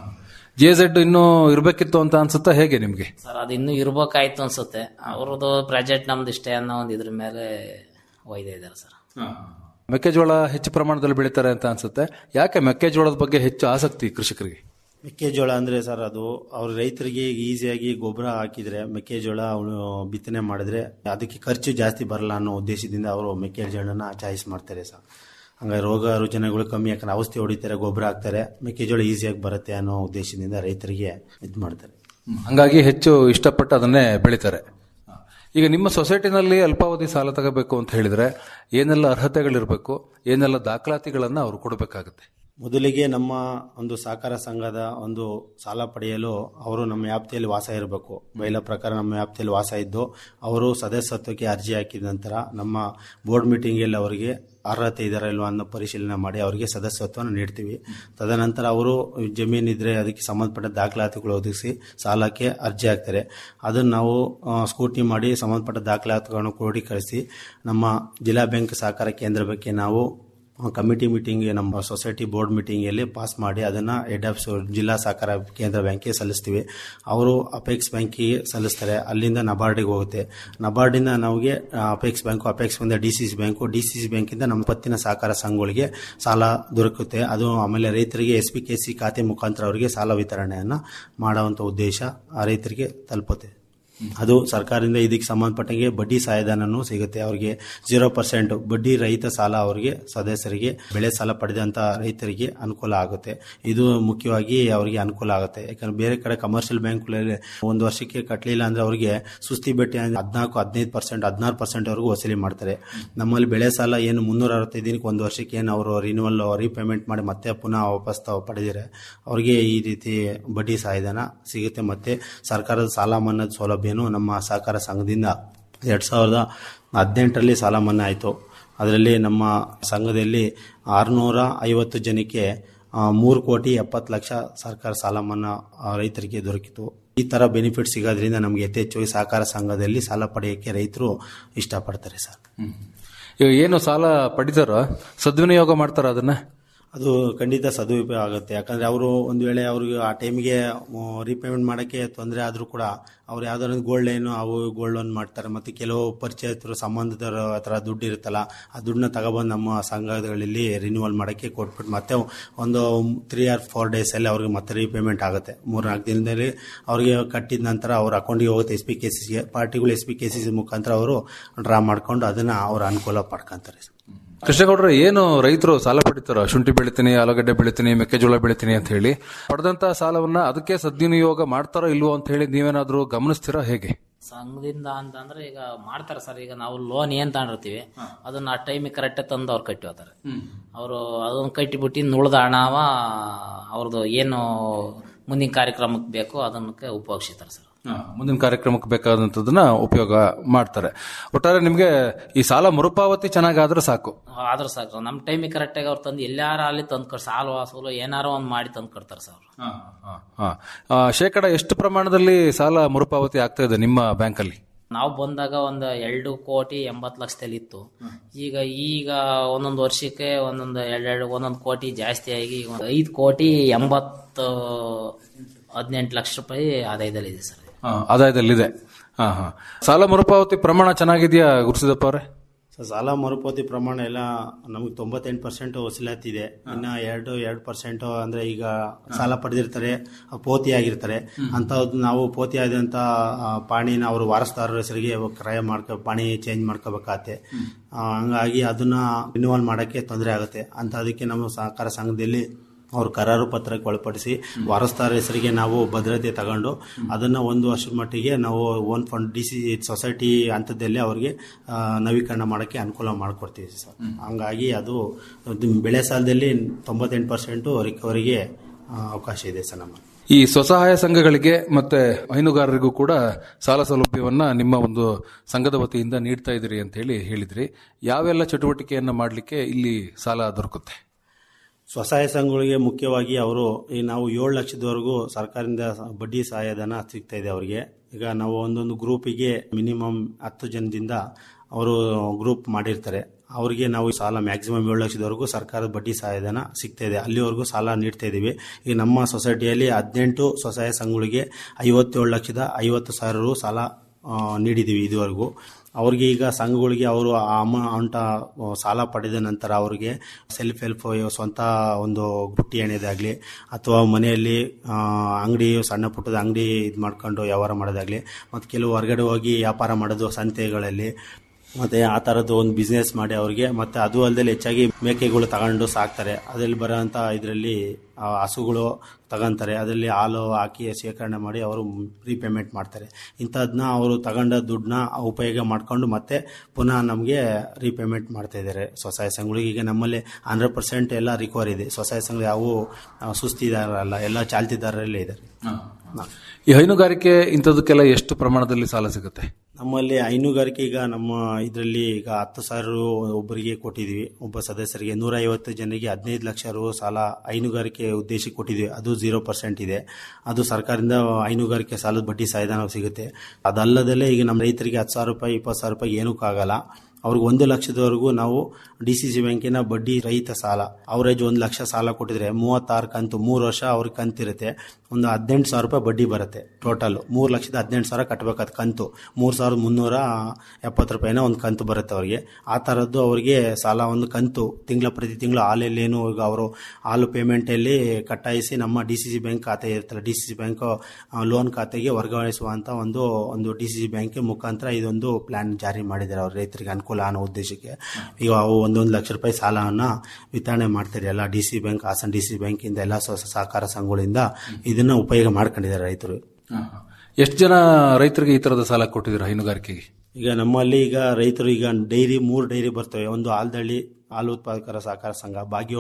ಜಿ ಎ ಝೆಡ್ ಇನ್ನೂ ಇರ್ಬೇಕಿತ್ತು ಅಂತ ಅನ್ಸುತ್ತಾ ಹೇಗೆ ನಿಮ್ಗೆ ಸರ್ ಅದು ಇನ್ನೂ ಇರ್ಬೇಕಾಯ್ತು ಅನ್ಸುತ್ತೆ ಅವ್ರದ್ದು ಪ್ರಾಜೆಕ್ಟ್ ನಮ್ದು ಇಷ್ಟೇ ಅನ್ನೋ ಒಂದು ಇದ್ರ ಮೇಲೆ ಒಯ್ದೇ ಇದ್ದಾರೆ ಸರ್ ಮೆಕ್ಕೆಜೋಳ ಹೆಚ್ಚು ಪ್ರಮಾಣದಲ್ಲಿ ಬೆಳೀತಾರೆ ಅಂತ ಅನ್ಸುತ್ತೆ ಯಾಕೆ ಮೆಕ್ಕೆಜೋಳದ ಬಗ್ಗೆ ಹೆಚ್ಚು ಆಸಕ್ತಿ ಕೃಷಿಕರಿಗೆ ಮೆಕ್ಕೆಜೋಳ ಅಂದ್ರೆ ಸರ್ ಅದು ಅವ್ರ ರೈತರಿಗೆ ಈಸಿಯಾಗಿ ಗೊಬ್ಬರ ಹಾಕಿದ್ರೆ ಮೆಕ್ಕೆಜೋಳ ಅವನು ಬಿತ್ತನೆ ಮಾಡಿದ್ರೆ ಅದಕ್ಕೆ ಖರ್ಚು ಜಾಸ್ತಿ ಬರಲ್ಲ ಅನ್ನೋ ಉದ್ದೇಶದಿಂದ ಅವರು ಮೆಕ್ಕೆಜೋಳನ ಚಾಯ್ಸ್ ಮಾಡ್ತಾರೆ ಸರ್ ಹಂಗಾಗಿ ರೋಗ ರುಜಿನಗಳು ಕಮ್ಮಿ ಯಾಕಂದ್ರೆ ಔಷಧಿ ಹೊಡಿತಾರೆ ಗೊಬ್ಬರ ಹಾಕ್ತಾರೆ ಮೆಕ್ಕೆಜೋಳ ಈಸಿಯಾಗಿ ಬರುತ್ತೆ ಅನ್ನೋ ಉದ್ದೇಶದಿಂದ ರೈತರಿಗೆ ಇದು ಮಾಡ್ತಾರೆ ಹಂಗಾಗಿ ಹೆಚ್ಚು ಇಷ್ಟಪಟ್ಟು ಅದನ್ನೇ ಬೆಳೀತಾರೆ ಈಗ ನಿಮ್ಮ ಸೊಸೈಟಿನಲ್ಲಿ ಅಲ್ಪಾವಧಿ ಸಾಲ ತಗೋಬೇಕು ಅಂತ ಹೇಳಿದ್ರೆ ಏನೆಲ್ಲ ಅರ್ಹತೆಗಳಿರಬೇಕು ಏನೆಲ್ಲ ದಾಖಲಾತಿಗಳನ್ನ ಅವರು ಕೊಡಬೇಕಾಗುತ್ತೆ ಮೊದಲಿಗೆ ನಮ್ಮ ಒಂದು ಸಹಕಾರ ಸಂಘದ ಒಂದು ಸಾಲ ಪಡೆಯಲು ಅವರು ನಮ್ಮ ವ್ಯಾಪ್ತಿಯಲ್ಲಿ ವಾಸ ಇರಬೇಕು ಬಯಲ ಪ್ರಕಾರ ನಮ್ಮ ವ್ಯಾಪ್ತಿಯಲ್ಲಿ ವಾಸ ಇದ್ದು ಅವರು ಸದಸ್ಯತ್ವಕ್ಕೆ ಅರ್ಜಿ ಹಾಕಿದ ನಂತರ ನಮ್ಮ ಬೋರ್ಡ್ ಮೀಟಿಂಗಲ್ಲಿ ಅವರಿಗೆ ಅರ್ಹತೆ ಇದಾರ ಇಲ್ವಾ ಅನ್ನೋ ಪರಿಶೀಲನೆ ಮಾಡಿ ಅವರಿಗೆ ಸದಸ್ಯತ್ವವನ್ನು ನೀಡ್ತೀವಿ ತದನಂತರ ಅವರು ಜಮೀನಿದ್ರೆ ಅದಕ್ಕೆ ಸಂಬಂಧಪಟ್ಟ ದಾಖಲಾತಿಗಳು ಒದಗಿಸಿ ಸಾಲಕ್ಕೆ ಅರ್ಜಿ ಹಾಕ್ತಾರೆ ಅದನ್ನು ನಾವು ಸ್ಕೂಟಿ ಮಾಡಿ ಸಂಬಂಧಪಟ್ಟ ದಾಖಲಾತಿಗಳನ್ನು ಕ್ರೋಢೀಕರಿಸಿ ನಮ್ಮ ಜಿಲ್ಲಾ ಬ್ಯಾಂಕ್ ಸಹಕಾರ ಕೇಂದ್ರ ಬಗ್ಗೆ ನಾವು ಕಮಿಟಿ ಮೀಟಿಂಗ್ ನಮ್ಮ ಸೊಸೈಟಿ ಬೋರ್ಡ್ ಮೀಟಿಂಗಲ್ಲಿ ಪಾಸ್ ಮಾಡಿ ಅದನ್ನು ಹೆಡ್ ಆಫ್ ಜಿಲ್ಲಾ ಸಹಕಾರ ಕೇಂದ್ರ ಬ್ಯಾಂಕಿಗೆ ಸಲ್ಲಿಸ್ತೀವಿ ಅವರು ಅಪೆಕ್ಸ್ ಬ್ಯಾಂಕಿಗೆ ಸಲ್ಲಿಸ್ತಾರೆ ಅಲ್ಲಿಂದ ನಬಾರ್ಡಿಗೆ ಹೋಗುತ್ತೆ ನಬಾರ್ಡಿಂದ ನಮಗೆ ಅಪೆಕ್ಸ್ ಬ್ಯಾಂಕು ಅಪೆಕ್ಸ್ ಬಂದ D C C bank D C C ಬ್ಯಾಂಕಿಂದ ನಮ್ಮ ಪತ್ತಿನ ಸಹಕಾರ ಸಂಘಗಳಿಗೆ ಸಾಲ ದೊರಕುತ್ತೆ ಅದು ಆಮೇಲೆ ರೈತರಿಗೆ ಎಸ್ ಪಿ ಕೆ ಸಿ ಖಾತೆ ಮುಖಾಂತರ ಅವರಿಗೆ ಸಾಲ ವಿತರಣೆಯನ್ನು ಮಾಡುವಂಥ ಉದ್ದೇಶ ಆ ರೈತರಿಗೆ ತಲುಪುತ್ತೆ ಅದು ಸರ್ಕಾರದಿಂದ ಇದಕ್ಕೆ ಸಂಬಂಧಪಟ್ಟಂಗೆ ಬಡ್ಡಿ ಸಹಾಯಧನನೂ ಸಿಗುತ್ತೆ ಅವರಿಗೆ ಜೀರೋ ಪರ್ಸೆಂಟ್ ಬಡ್ಡಿ ರಹಿತ ಸಾಲ ಅವರಿಗೆ ಸದಸ್ಯರಿಗೆ ಬೆಳೆ ಸಾಲ ಪಡೆದಂತ ರೈತರಿಗೆ ಅನುಕೂಲ ಆಗುತ್ತೆ ಇದು ಮುಖ್ಯವಾಗಿ ಅವರಿಗೆ ಅನುಕೂಲ ಆಗುತ್ತೆ ಯಾಕಂದ್ರೆ ಬೇರೆ ಕಡೆ ಕಮರ್ಷಿಯಲ್ ಬ್ಯಾಂಕ್ಗಳಲ್ಲಿ ಒಂದು ವರ್ಷಕ್ಕೆ ಕಟ್ಟಲಿಲ್ಲ ಅಂದ್ರೆ ಅವರಿಗೆ ಸುಸ್ತಿ ಬಡ್ಡಿ ಹದಿನಾಲ್ಕು ಹದಿನೈದು ಪರ್ಸೆಂಟ್ ಹದಿನಾರು ಪರ್ಸೆಂಟ್ ವರೆಗೂ ವಸೂಲಿ ಮಾಡ್ತಾರೆ ನಮ್ಮಲ್ಲಿ ಬೆಳೆ ಸಾಲ ಏನು ಮುನ್ನೂರ ಅರವತ್ತೈದು ದಿನಕ್ಕೆ ಒಂದು ವರ್ಷಕ್ಕೆ ಏನು ಅವರು ರಿನ್ಯೂವಲ್ ರೀಪೇಮೆಂಟ್ ಮಾಡಿ ಮತ್ತೆ ಪುನಃ ವಾಪಸ್ ತಾವು ಪಡೆದಿರೆ ಅವರಿಗೆ ಈ ರೀತಿ ಬಡ್ಡಿ ಸಹಾಯಧನ ಸಿಗುತ್ತೆ ಮತ್ತೆ ಸರ್ಕಾರದ ಸಾಲ ಮನ್ನಾದ ಸೌಲಭ್ಯನೂ ನಮ್ಮ ಸಹಕಾರ ಸಂಘದಿಂದ ಎರಡು ಸಾವಿರದ ಹದಿನೆಂಟರಲ್ಲಿ ಸಾಲ ಮನ್ನಾ ಆಯಿತು ಅದರಲ್ಲಿ ನಮ್ಮ ಸಂಘದಲ್ಲಿ ಆರುನೂರ ಐವತ್ತು ಜನಕ್ಕೆ ಮೂರು ಕೋಟಿ ಎಪ್ಪತ್ತು ಲಕ್ಷ ಸರ್ಕಾರ ಸಾಲ ಮನ್ನಾ ಆ, ರೈತರಿಗೆ ದೊರಕಿತು ಈ ತರ ಬೆನಿಫಿಟ್ ಸಿಗೋದ್ರಿಂದ ನಮಗೆ ಯಥೇಚ್ಛವಾಗಿ ಸಹಕಾರ ಸಂಘದಲ್ಲಿ ಸಾಲ ಪಡೆಯೋಕ್ಕೆ ರೈತರು ಇಷ್ಟಪಡ್ತಾರೆ ಸರ್ ಇವಾಗ ಏನು ಸಾಲ ಪಡಿತಾರೋ ಸದ್ವಿನಿಯೋಗ ಮಾಡ್ತಾರ ಅದನ್ನ ಅದು ಖಂಡಿತ ಸದುಪಯೋಗ ಆಗುತ್ತೆ ಯಾಕಂದ್ರೆ ಅವರು ಒಂದು ವೇಳೆ ಅವ್ರಿಗೆ ಆ ಟೈಮ್ಗೆ ರೀಪೇಮೆಂಟ್ ಮಾಡೋಕ್ಕೆ ತೊಂದರೆ ಆದರೂ ಕೂಡ ಅವ್ರು ಯಾವ್ದಾದ್ರು ಗೋಲ್ಡ್ ಲೈನು ಅವು ಗೋಲ್ಡ್ ಲೋನ್ ಮಾಡ್ತಾರೆ ಮತ್ತೆ ಕೆಲವು ಪರಿಚಯಸ್ಥರು ಸಂಬಂಧಿತರ ಹತ್ರ ದುಡ್ಡು ಇರುತ್ತಲ್ಲ ಆ ದುಡ್ಡನ್ನ ತಗೊಬಂದು ನಮ್ಮ ಸಂಘಗಳಲ್ಲಿ ರಿನ್ಯೂವಲ್ ಮಾಡೋಕ್ಕೆ ಕೊಟ್ಬಿಟ್ಟು ಮತ್ತೆ ಒಂದು ತ್ರೀ ಆರ್ ಫೋರ್ ಡೇಸಲ್ಲಿ ಅವ್ರಿಗೆ ಮತ್ತೆ ರೀಪೇಮೆಂಟ್ ಆಗುತ್ತೆ ಮೂರು ನಾಲ್ಕು ದಿನದಲ್ಲಿ ಅವ್ರಿಗೆ ಕಟ್ಟಿದ ನಂತರ ಅವ್ರ ಅಕೌಂಟಿಗೆ ಹೋಗುತ್ತೆ ಎಸ್ ಪಿ ಕೆ ಸಿ ಸಿಗೆ ಪಾರ್ಟಿಗಳು S P K C C ಮುಖಾಂತರ ಅವರು ಡ್ರಾ ಮಾಡ್ಕೊಂಡು ಅದನ್ನ ಅವ್ರ ಅನುಕೂಲ ಪಡ್ಕೊಂತಾರೆ ಕೃಷ್ಣಗೌಡ್ರೆ ಏನು ರೈತರು ಸಾಲ ಪಡಿತಾರೋ ಶುಂಠಿ ಬೆಳಿತೀನಿ ಆಲೂಗಡ್ಡೆ ಬೆಳಿತೀನಿ ಮೆಕ್ಕೆಜೋಳ ಬೆಳಿತೀನಿ ಅಂತ ಹೇಳಿ ಪಡೆದಂತ ಸಾಲವನ್ನ ಅದಕ್ಕೆ ಸದ್ವಿನಿಯೋಗ ಮಾಡ್ತಾರೋ ಇಲ್ವೋ ಅಂತ ಹೇಳಿ ನೀವೇನಾದ್ರೂ ಗಮನಿಸ್ತೀರಾ ಹೇಗೆ ಸಂಘದಿಂದ ಅಂತಂದ್ರೆ ಈಗ ಮಾಡ್ತಾರೆ ಸರ್ ಈಗ ನಾವು ಲೋನ್ ಏನ್ ತಗೊಂಡಿರ್ತೀವಿ ಅದನ್ನ ಆ ಟೈಮಿಗೆ ಕರೆಕ್ಟ್ ತಂದು ಅವ್ರು ಕಟ್ಟಿ ಹೋಗ್ತಾರೆ ಅವರು ಅದನ್ನ ಕಟ್ಟಿಬಿಟ್ಟು ಇನ್ನು ಉಳ್ದ ಹಣವ ಅವ್ರದ್ದು ಏನು ಮುಂದಿನ ಕಾರ್ಯಕ್ರಮಕ್ಕೆ ಬೇಕೋ ಅದಕ್ಕೆ ಉಪಯೋಗಿಸ್ತಾರೆ ಸರ್ ಮುಂದಿನ ಕಾರ್ಯಕ್ರಮಕ್ಕೆ ಬೇಕಾದಂತದನ್ನ ಉಪಯೋಗ ಮಾಡ್ತಾರೆ ಒಟ್ಟಾರೆ ನಿಮ್ಗೆ ಈ ಸಾಲ ಮರುಪಾವತಿ ಚೆನ್ನಾಗಾದ್ರೆ ಸಾಕು ಆದ್ರೆ ಸಾಕು ಸರ್ ನಮ್ಮ ಟೈಮಿಗೆ ಕರೆಕ್ಟಾಗಿ ಅವ್ರು ತಂದು ಎಲ್ಲಾರ ಅಲ್ಲಿ ತಂದು ಕಟ್ ಸಾಲ ವಾಸೂಲು ಏನಾರು ಒಂದು ಮಾಡಿ ತಂದು ಕೊಡ್ತಾರೆ ಸರ್ ಅವ್ರು ಹಾ. ಆ, ಶೇಕಡ ಎಷ್ಟು ಪ್ರಮಾಣದಲ್ಲಿ ಸಾಲ ಮರುಪಾವತಿ ಆಗ್ತಾ ಇದೆ ನಿಮ್ಮ ಬ್ಯಾಂಕಲ್ಲಿ ನಾವು ಬಂದಾಗ ಒಂದು ಎರಡು ಕೋಟಿ ಎಂಬತ್ತು ಲಕ್ಷದಲ್ಲಿ ಇತ್ತು ಈಗ ಈಗ ಒಂದೊಂದು ವರ್ಷಕ್ಕೆ ಒಂದೊಂದು ಎರಡೆರಡು ಒಂದೊಂದು ಕೋಟಿ ಜಾಸ್ತಿ ಆಗಿ ಈಗ ಒಂದು ಐದು ಕೋಟಿ ಎಂಬತ್ತು ಹದಿನೆಂಟು ಲಕ್ಷ ರೂಪಾಯಿ ಆದಾಯದಲ್ಲಿದೆ ಸರ್ ಆ, ಆದಾಯದಲ್ಲಿದೆ ಹಾ ಹಾ ಸಾಲ ಮರುಪಾವತಿ ಪ್ರಮಾಣ ಚೆನ್ನಾಗಿದೆಯಾ ಗುರುಸಿದಪ್ಪ ಅವರೇ ಸೊ ಸಾಲ ಮರುಪಾವತಿ ಪ್ರಮಾಣ ಎಲ್ಲ ನಮಗೆ ತೊಂಬತ್ತೆಂಟು ಪರ್ಸೆಂಟ್ ವಸೂಲಾತಿದೆ ಇನ್ನ ಎರಡು ಎರಡು ಪರ್ಸೆಂಟ್ ಅಂದ್ರೆ ಈಗ ಸಾಲ ಪಡೆದಿರ್ತಾರೆ ಪೋತಿ ಆಗಿರ್ತಾರೆ ಅಂತವ್ದು ನಾವು ಪೋತಿ ಆದಂತ ಆ, ಪಾಣಿನ ಅವರು ವಾರಸ್ದಾರರ ಹೆಸರಿಗೆ ಕ್ರಯ ಮಾಡ್ಕೊ ಪಾಣಿ ಚೇಂಜ್ ಮಾಡ್ಕೋಬೇಕಾಗತ್ತೆ ಆ, ಹಂಗಾಗಿ ಅದನ್ನ ರಿನ್ಯೂವಲ್ ಮಾಡಕ್ಕೆ ತೊಂದರೆ ಆಗುತ್ತೆ ಅಂತ ಅದಕ್ಕೆ ನಮ್ಮ ಸಹಕಾರ ಸಂಘದಲ್ಲಿ ಅವ್ರ ಕರಾರು ಪತ್ರಕ್ಕೆ ಒಳಪಡಿಸಿ ವಾರಸ್ದಾರ ಹೆಸರಿಗೆ ನಾವು ಭದ್ರತೆ ತಗೊಂಡು ಅದನ್ನ ಒಂದು ವರ್ಷದ ಮಟ್ಟಿಗೆ ನಾವು own fund D C society ಹಂತದಲ್ಲಿ ಅವ್ರಿಗೆ ಆ, ನವೀಕರಣ ಮಾಡೋಕ್ಕೆ ಅನುಕೂಲ ಮಾಡಿಕೊಡ್ತೀವಿ ಸರ್ ಹಂಗಾಗಿ ಅದು ಅದು ಬೆಳೆ ಸಾಲದಲ್ಲಿ ತೊಂಬತ್ತೆಂಟು ಪರ್ಸೆಂಟು ರಿಕವರಿಗೆ ಆ, ಅವಕಾಶ ಇದೆ ಸರ್ ನಮ್ಮ ಈ ಸ್ವಸಹಾಯ ಸಂಘಗಳಿಗೆ ಮತ್ತೆ ಹೈನುಗಾರರಿಗೂ ಕೂಡ ಸಾಲ ಸೌಲಭ್ಯವನ್ನ ನಿಮ್ಮ ಒಂದು ಸಂಘದ ವತಿಯಿಂದ ನೀಡ್ತಾ ಇದ್ದೀರಿ ಅಂತ ಹೇಳಿ ಹೇಳಿದ್ರಿ ಯಾವೆಲ್ಲ ಚಟುವಟಿಕೆಯನ್ನ ಮಾಡಲಿಕ್ಕೆ ಇಲ್ಲಿ ಸಾಲ ದೊರಕುತ್ತೆ ಸ್ವಸಹಾಯ ಸಂಘಗಳಿಗೆ ಮುಖ್ಯವಾಗಿ ಅವರು ಈ ನಾವು ಏಳು ಲಕ್ಷದವರೆಗೂ ಸರ್ಕಾರದಿಂದ ಬಡ್ಡಿ ಸಹಾಯಧನ ಸಿಗ್ತಾ ಇದೆ ಅವರಿಗೆ ಈಗ ನಾವು ಒಂದೊಂದು ಗ್ರೂಪಿಗೆ ಮಿನಿಮಮ್ ಹತ್ತು ಜನದಿಂದ ಅವರು ಗ್ರೂಪ್ ಮಾಡಿರ್ತಾರೆ ಅವರಿಗೆ ನಾವು ಸಾಲ ಮ್ಯಾಕ್ಸಿಮಮ್ ಏಳು ಲಕ್ಷದವರೆಗೂ ಸರ್ಕಾರದ ಬಡ್ಡಿ ಸಹಾಯಧನ ಸಿಗ್ತಾ ಇದೆ ಅಲ್ಲಿವರೆಗೂ ಸಾಲ ನೀಡ್ತಾ ಇದ್ದೀವಿ ಈಗ ನಮ್ಮ ಸೊಸೈಟಿಯಲ್ಲಿ ಹದಿನೆಂಟು ಸ್ವಸಹಾಯ ಸಂಘಗಳಿಗೆ ಐವತ್ತೇಳು ಲಕ್ಷದ ಐವತ್ತು ಸಾವಿರ ರು ಸಾಲ ಆ, ನೀಡಿದ್ದೀವಿ ಇದುವರೆಗೂ ಅವ್ರಿಗೆ ಈಗ ಸಂಘಗಳಿಗೆ ಅವರು ಆ ಅಮೌಂಟ ಸಾಲ ಪಡೆದ ನಂತರ ಅವರಿಗೆ ಸೆಲ್ಫ್ ಹೆಲ್ಪ್ ಸ್ವಂತ ಒಂದು ಗುಟ್ಟಿ ಎಣೆದಾಗಲಿ ಅಥವಾ ಮನೆಯಲ್ಲಿ ಆ, ಅಂಗಡಿ ಸಣ್ಣ ಪುಟ್ಟದ ಅಂಗಡಿ ಇದು ಮಾಡ್ಕೊಂಡು ವ್ಯವಹಾರ ಮಾಡೋದಾಗಲಿ ಮತ್ತು ಕೆಲವು ಹೊರಗಡೆ ಹೋಗಿ ವ್ಯಾಪಾರ ಮಾಡೋದು ಸಂತೆಗಳಲ್ಲಿ ಮತ್ತೆ ಆ ಥರದ್ದು ಒಂದು ಬಿಸ್ನೆಸ್ ಮಾಡಿ ಅವ್ರಿಗೆ ಮತ್ತೆ ಅದು ಅಲ್ಲದೆ ಹೆಚ್ಚಾಗಿ ಮೇಕೆಗಳು ತಗೊಂಡು ಸಾಕ್ತಾರೆ ಅದರಲ್ಲಿ ಬರೋಂಥ ಇದರಲ್ಲಿ ಹಸುಗಳು ತಗೊಂತಾರೆ ಅದರಲ್ಲಿ ಹಾಲು ಹಾಕಿ ಶೇಖರಣೆ ಮಾಡಿ ಅವರು ರೀಪೇಮೆಂಟ್ ಮಾಡ್ತಾರೆ ಇಂಥದನ್ನ ಅವರು ತಗೊಂಡ ದುಡ್ಡನ್ನ ಉಪಯೋಗ ಮಾಡಿಕೊಂಡು ಮತ್ತೆ ಪುನಃ ನಮಗೆ ರೀಪೇಮೆಂಟ್ ಮಾಡ್ತಾ ಇದ್ದಾರೆ ಸ್ವಸಹಾಯ ಸಂಘಗಳಿಗೆ ಈಗ ನಮ್ಮಲ್ಲಿ ಹಂಡ್ರೆಡ್ ಪರ್ಸೆಂಟ್ ಎಲ್ಲ ರಿಕವರಿ ಇದೆ ಸ್ವಸಹಾಯ ಸಂಘ ಯಾವ ಸುಸ್ತಿದಾರಲ್ಲ ಎಲ್ಲ ಚಾಲ್ತಿದಾರರಲ್ಲೇ ಇದ್ದಾರೆ ಈ ಹೈನುಗಾರಿಕೆ ಇಂಥದಕ್ಕೆಲ್ಲ ಎಷ್ಟು ಪ್ರಮಾಣದಲ್ಲಿ ಸಾಲ ಸಿಗುತ್ತೆ ನಮ್ಮಲ್ಲಿ ಹೈನುಗಾರಿಕೆ ಈಗ ನಮ್ಮ ಇದರಲ್ಲಿ ಈಗ ಹತ್ತು ಸಾವಿರ ರು ಒಬ್ಬರಿಗೆ ಕೊಟ್ಟಿದ್ವಿ ಒಬ್ಬ ಸದಸ್ಯರಿಗೆ ನೂರ ಐವತ್ತು ಜನರಿಗೆ ಹದಿನೈದು ಲಕ್ಷ ರು ಸಾಲ ಹೈನುಗಾರಿಕೆ ಉದ್ದೇಶಕ್ಕೆ ಕೊಟ್ಟಿದ್ವಿ ಅದು ಜೀರೋ ಪರ್ಸೆಂಟ್ ಇದೆ ಅದು ಸರ್ಕಾರದಿಂದ ಹೈನುಗಾರಿಕೆ ಸಾಲದ ಬಡ್ಡಿ ಸಹಾಯಧನ ಸಿಗುತ್ತೆ ಅದಲ್ಲದಲ್ಲೇ ಈಗ ನಮ್ಮ ರೈತರಿಗೆ ಹತ್ತು ಸಾವಿರ ರೂಪಾಯಿ ಇಪ್ಪತ್ತು ಸಾವಿರ ರೂಪಾಯಿ ಏನಕ್ಕಾಗಲ್ಲ ಅವ್ರಿಗೆ ಒಂದು ಲಕ್ಷದವರೆಗೂ ನಾವು ಡಿ ಸಿ ಸಿ ಬ್ಯಾಂಕಿನ ಬಡ್ಡಿ ರಹಿತ ಸಾಲ ಅವರೇಜ್ ಒಂದು ಲಕ್ಷ ಸಾಲ ಕೊಟ್ಟಿದ್ರೆ ಮೂವತ್ತಾರು ಕಂತು ಮೂರು ವರ್ಷ ಅವ್ರಿಗೆ ಕಂತಿರುತ್ತೆ ಒಂದು ಹದಿನೆಂಟು ಸಾವಿರ ರೂಪಾಯಿ ಬಡ್ಡಿ ಬರುತ್ತೆ ಟೋಟಲ್ ಮೂರು ಲಕ್ಷದ ಹದಿನೆಂಟು ಸಾವಿರ ಕಟ್ಟಬೇಕಾದ ಕಂತು ಮೂರು ಸಾವಿರದ ಮುನ್ನೂರ ಎಪ್ಪತ್ತು ರೂಪಾಯಿನ ಒಂದು ಕಂತು ಬರುತ್ತೆ ಅವರಿಗೆ ಆ ಥರದ್ದು ಅವರಿಗೆ ಸಾಲ ಒಂದು ಕಂತು ತಿಂಗಳ ಪ್ರತಿ ತಿಂಗಳು ಹಾಲಲ್ಲೇನು ಈಗ ಅವರು ಹಾಲು ಪೇಮೆಂಟಲ್ಲಿ ಕಟ್ಟಾಯಿಸಿ ನಮ್ಮ ಡಿ ಸಿ ಸಿ ಬ್ಯಾಂಕ್ ಖಾತೆ ಇರ್ತಲ್ಲ D C C bank loan ಖಾತೆಗೆ ವರ್ಗಾಯಿಸುವಂತ ಒಂದು ಒಂದು ಡಿ ಸಿ ಸಿ ಬ್ಯಾಂಕ್ ಮುಖಾಂತರ ಇದೊಂದು ಪ್ಲಾನ್ ಜಾರಿ ಮಾಡಿದ್ದಾರೆ ಅವ್ರ ರೈತರಿಗೆ ಅನುಕೂಲ ಅನ್ನೋ ಉದ್ದೇಶಕ್ಕೆ ಈಗ ಅವು ಒಂದೊಂದು ಲಕ್ಷ ರೂಪಾಯಿ ಸಾಲವನ್ನ ವಿತರಣೆ ಮಾಡ್ತಾರೆ ಎಲ್ಲ D C bank Hassan D C bank ಇಂದ ಎಲ್ಲ ಸ್ವ ಸಹಕಾರ ಸಂಘಗಳಿಂದ ಇದನ್ನ ಉಪಯೋಗ ಮಾಡ್ಕೊಂಡಿದ್ದಾರೆ ರೈತರು ಎಷ್ಟು ಜನ ರೈತರಿಗೆ ಈ ತರದ ಸಾಲ ಕೊಟ್ಟಿದ್ದೀರಾ ಹೈನುಗಾರಿಕೆಗೆ ಈಗ ನಮ್ಮಲ್ಲಿ ಈಗ ರೈತರು ಈಗ ಡೈರಿ ಮೂರು ಡೈರಿ ಬರ್ತವೆ ಒಂದು ಆಲ್ದಳ್ಳಿ ಹಾಲು ಉತ್ಪಾದಕರ ಸಹಕಾರ ಸಂಘ ಬಾಗಿಯೋಳು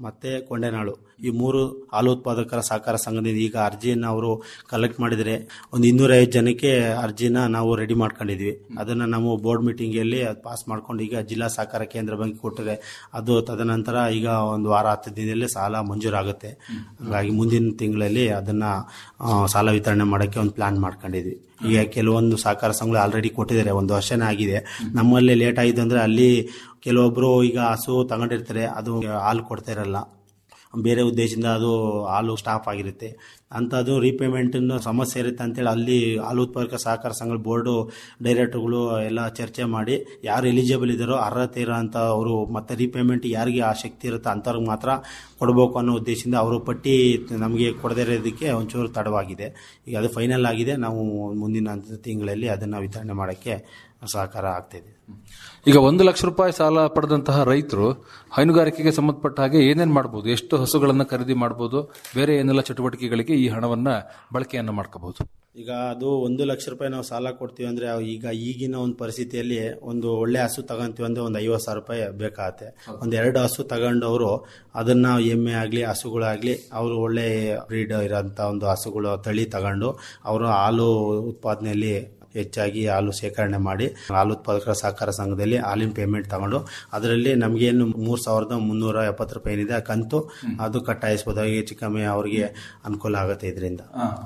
ಮತ್ತೆ ಕೊಂಡೆನಾಳು ಈ ಮೂರು ಹಾಲು ಉತ್ಪಾದಕರ ಸಹಕಾರ ಸಂಘದಿಂದ ಈಗ ಅರ್ಜಿಯನ್ನು ಅವರು ಕಲೆಕ್ಟ್ ಮಾಡಿದರೆ ಒಂದು ಇನ್ನೂರೈವತ್ತು ಜನಕ್ಕೆ ಅರ್ಜಿನ ನಾವು ರೆಡಿ ಮಾಡ್ಕೊಂಡಿದ್ವಿ ಅದನ್ನ ನಾವು ಬೋರ್ಡ್ ಮೀಟಿಂಗಲ್ಲಿ ಪಾಸ್ ಮಾಡ್ಕೊಂಡು ಈಗ ಜಿಲ್ಲಾ ಸಹಕಾರ ಕೇಂದ್ರ ಬ್ಯಾಂಕ್ ಕೊಟ್ಟರೆ ಅದು ತದನಂತರ ಈಗ ಒಂದು ವಾರ ಹತ್ತು ದಿನದಲ್ಲಿ ಸಾಲ ಮಂಜೂರಾಗುತ್ತೆ ಹಾಗಾಗಿ ಮುಂದಿನ ತಿಂಗಳಲ್ಲಿ ಅದನ್ನ ಆ, ಸಾಲ ವಿತರಣೆ ಮಾಡೋಕ್ಕೆ ಒಂದು ಪ್ಲಾನ್ ಮಾಡ್ಕೊಂಡಿದ್ವಿ ಈಗ ಕೆಲವೊಂದು ಸಹಕಾರ ಸಂಘಗಳು ಆಲ್ರೆಡಿ ಕೊಟ್ಟಿದ್ದಾರೆ ಒಂದು ವರ್ಷನೇ ಆಗಿದೆ ನಮ್ಮಲ್ಲಿ ಲೇಟ್ ಆಗಿದೆ ಅಂದ್ರೆ ಅಲ್ಲಿ ಕೆಲವೊಬ್ರು ಈಗ ಹಸು ತಗೊಂಡಿರ್ತಾರೆ ಅದು ಹಾಲು ಕೊಡ್ತಾ ಇರಲ್ಲ ಬೇರೆ ಉದ್ದೇಶದಿಂದ ಅದು ಹಾಲು ಸ್ಟಾಪ್ ಆಗಿರುತ್ತೆ ಅಂಥದ್ದು ರೀಪೇಮೆಂಟ್ ಸಮಸ್ಯೆ ಇರುತ್ತೆ ಅಂತೇಳಿ ಅಲ್ಲಿ ಹಾಲು ಉತ್ಪಾದಕ ಸಹಕಾರ ಸಂಘ ಬೋರ್ಡು ಡೈರೆಕ್ಟರ್ಗಳು ಎಲ್ಲ ಚರ್ಚೆ ಮಾಡಿ ಯಾರು ಎಲಿಜಿಬಲ್ ಇದ್ದಾರೋ ಅರ್ಹತೆ ಇರೋ ಅಂತ ಅವರು ಮತ್ತೆ ರೀಪೇಮೆಂಟ್ ಯಾರಿಗೆ ಆ ಶಕ್ತಿ ಇರುತ್ತೋ ಅಂಥವ್ರಿಗೆ ಮಾತ್ರ ಕೊಡಬೇಕು ಅನ್ನೋ ಉದ್ದೇಶದಿಂದ ಅವರು ಪಟ್ಟಿ ನಮಗೆ ಕೊಡದೇ ಇರೋದಕ್ಕೆ ಒಂಚೂರು ತಡವಾಗಿದೆ ಈಗ ಅದು ಫೈನಲ್ ಆಗಿದೆ ನಾವು ಮುಂದಿನ ತಿಂಗಳಲ್ಲಿ ಅದನ್ನು ವಿತರಣೆ ಮಾಡೋಕ್ಕೆ ಸಹಕಾರ ಆಗ್ತಿದೆ ಈಗ ಒಂದು ಲಕ್ಷ ರೂಪಾಯಿ ಸಾಲ ಪಡೆದಂತಹ ರೈತರು ಹೈನುಗಾರಿಕೆಗೆ ಸಂಬಂಧಪಟ್ಟ ಹಾಗೆ ಏನೇನ್ ಮಾಡಬಹುದು ಎಷ್ಟು ಹಸುಗಳನ್ನ ಖರೀದಿ ಮಾಡಬಹುದು ಬೇರೆ ಏನೆಲ್ಲ ಚಟುವಟಿಕೆಗಳಿಗೆ ಈ ಹಣವನ್ನ ಬಳಕೆಯನ್ನ ಮಾಡ್ಕೋಬಹುದು ಈಗ ಅದು ಒಂದು ಲಕ್ಷ ರೂಪಾಯಿ ನಾವು ಸಾಲ ಕೊಡ್ತೀವಿ ಅಂದ್ರೆ ಈಗ ಈಗಿನ ಒಂದು ಪರಿಸ್ಥಿತಿಯಲ್ಲಿ ಒಂದು ಒಳ್ಳೆ ಹಸು ತಗೊಂತೀವಿ ಅಂದ್ರೆ ಒಂದು ಐವತ್ತು ಸಾವಿರ ರೂಪಾಯಿ ಬೇಕಾಗತ್ತೆ ಒಂದ್ ಎರಡು ಹಸು ತಗೊಂಡವರು ಅದನ್ನ ಎಮ್ಮೆ ಆಗ್ಲಿ ಹಸುಗಳಾಗ್ಲಿ ಅವರು ಒಳ್ಳೆ ಬ್ರೀಡ್ ಇರೋಂತ ಒಂದು ಹಸುಗಳು ತಳಿ ತಗೊಂಡು ಅವರು ಹಾಲು ಉತ್ಪಾದನೆಯಲ್ಲಿ ಹೆಚ್ಚಾಗಿ ಹಾಲು ಶೇಖರಣೆ ಮಾಡಿ ಹಾಲು ಉತ್ಪಾದಕರ ಸಹಕಾರ ಸಂಘದಲ್ಲಿ ಹಾಲಿನ ಪೇಮೆಂಟ್ ತಗೊಂಡು ಅದರಲ್ಲಿ ನಮಗೇನು ಮೂರ್ ಸಾವಿರದ ಮುನ್ನೂರ ಎಪ್ಪತ್ತು ರೂಪಾಯಿ ಏನಿದೆ ಆ ಕಂತು ಅದು ಕಟ್ಟಾಯಿಸ್ಬೋದು ಹೆಚ್ಚು ಕಮ್ಮಿ ಅವ್ರಿಗೆ ಅನುಕೂಲ ಆಗುತ್ತೆ ಇದರಿಂದ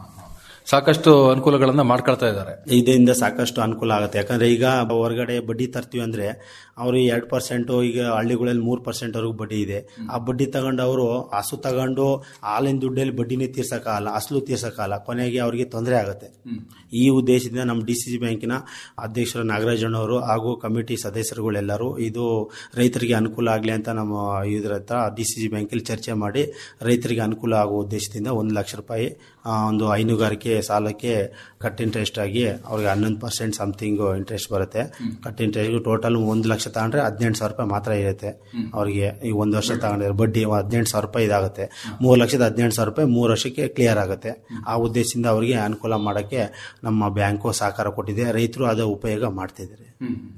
ಸಾಕಷ್ಟು ಅನುಕೂಲಗಳನ್ನ ಮಾಡ್ಕೊಳ್ತಾ ಇದ್ದಾರೆ ಇದರಿಂದ ಸಾಕಷ್ಟು ಅನುಕೂಲ ಆಗುತ್ತೆ ಯಾಕಂದ್ರೆ ಈಗ ಹೊರಗಡೆ ಬಡ್ಡಿ ತರ್ತೀವಿ ಅಂದ್ರೆ ಅವರು ಎರಡು ಪರ್ಸೆಂಟ್ ಈಗ ಹಳ್ಳಿಗಳಲ್ಲಿ ಮೂರು ಪರ್ಸೆಂಟ್ ವರೆಗೂ ಬಡ್ಡಿ ಇದೆ ಆ ಬಡ್ಡಿ ತಗೊಂಡು ಅವರು ಹಸು ತಗೊಂಡು ಹಾಲಿನ ದುಡ್ಡಲ್ಲಿ ಬಡ್ಡಿನೇ ತೀರ್ಸಕ್ಕಾಗಲ್ಲ ಅಸಲು ತೀರ್ಸಕ್ಕಾಗಲ್ಲ ಕೊನೆಗೆ ಅವರಿಗೆ ತೊಂದರೆ ಆಗುತ್ತೆ ಈ ಉದ್ದೇಶದಿಂದ ನಮ್ಮ ಡಿ ಸಿ ಸಿ ಬ್ಯಾಂಕಿನ ಅಧ್ಯಕ್ಷರು ನಾಗರಾಜಣ್ಣವರು ಹಾಗೂ ಕಮಿಟಿ ಸದಸ್ಯರುಗಳೆಲ್ಲರೂ ಇದು ರೈತರಿಗೆ ಅನುಕೂಲ ಆಗಲಿ ಅಂತ ನಮ್ಮ ಇದ್ರ ಹತ್ರ ಡಿ ಸಿ ಸಿ ಬ್ಯಾಂಕಲ್ಲಿ ಚರ್ಚೆ ಮಾಡಿ ರೈತರಿಗೆ ಅನುಕೂಲ ಆಗುವ ಉದ್ದೇಶದಿಂದ ಒಂದು ಲಕ್ಷ ರೂಪಾಯಿ ಆ, ಒಂದು ಹೈನುಗಾರಿಕೆ ಸಾಲಕ್ಕೆ ಕಟ್ ಇಂಟ್ರೆಸ್ಟ್ ಆಗಿ ಅವ್ರಿಗೆ ಹನ್ನೊಂದು ಪರ್ಸೆಂಟ್ ಸಮಥಿಂಗ್ ಇಂಟ್ರೆಸ್ಟ್ ಬರುತ್ತೆ ಕಟ್ ಇಂಟ್ರೆಸ್ಟ್ ಟೋಟಲ್ ಒಂದು ಲಕ್ಷ ತಗೊಂಡ್ರೆ ಹದಿನೆಂಟು ಸಾವಿರ ರೂಪಾಯಿ ಮಾತ್ರ ಇರುತ್ತೆ ಅವ್ರಿಗೆ ಈ ಒಂದು ವರ್ಷ ತಗೊಂಡಿರೋ ಬಡ್ಡಿ ಹದಿನೆಂಟು ಸಾವಿರ ರೂಪಾಯಿ ಇದಾಗುತ್ತೆ ಮೂರು ಲಕ್ಷದ ಹದಿನೆಂಟು ಸಾವಿರ ರೂಪಾಯಿ ಮೂರು ವರ್ಷಕ್ಕೆ ಕ್ಲಿಯರ್ ಆಗುತ್ತೆ ಆ ಉದ್ದೇಶದಿಂದ ಅವರಿಗೆ ಅನುಕೂಲ ಮಾಡೋಕ್ಕೆ ನಮ್ಮ ಬ್ಯಾಂಕು ಸಹಕಾರ ಕೊಟ್ಟಿದೆ ರೈತರು ಅದರ ಉಪಯೋಗ ಮಾಡ್ತಿದ್ದಾರೆ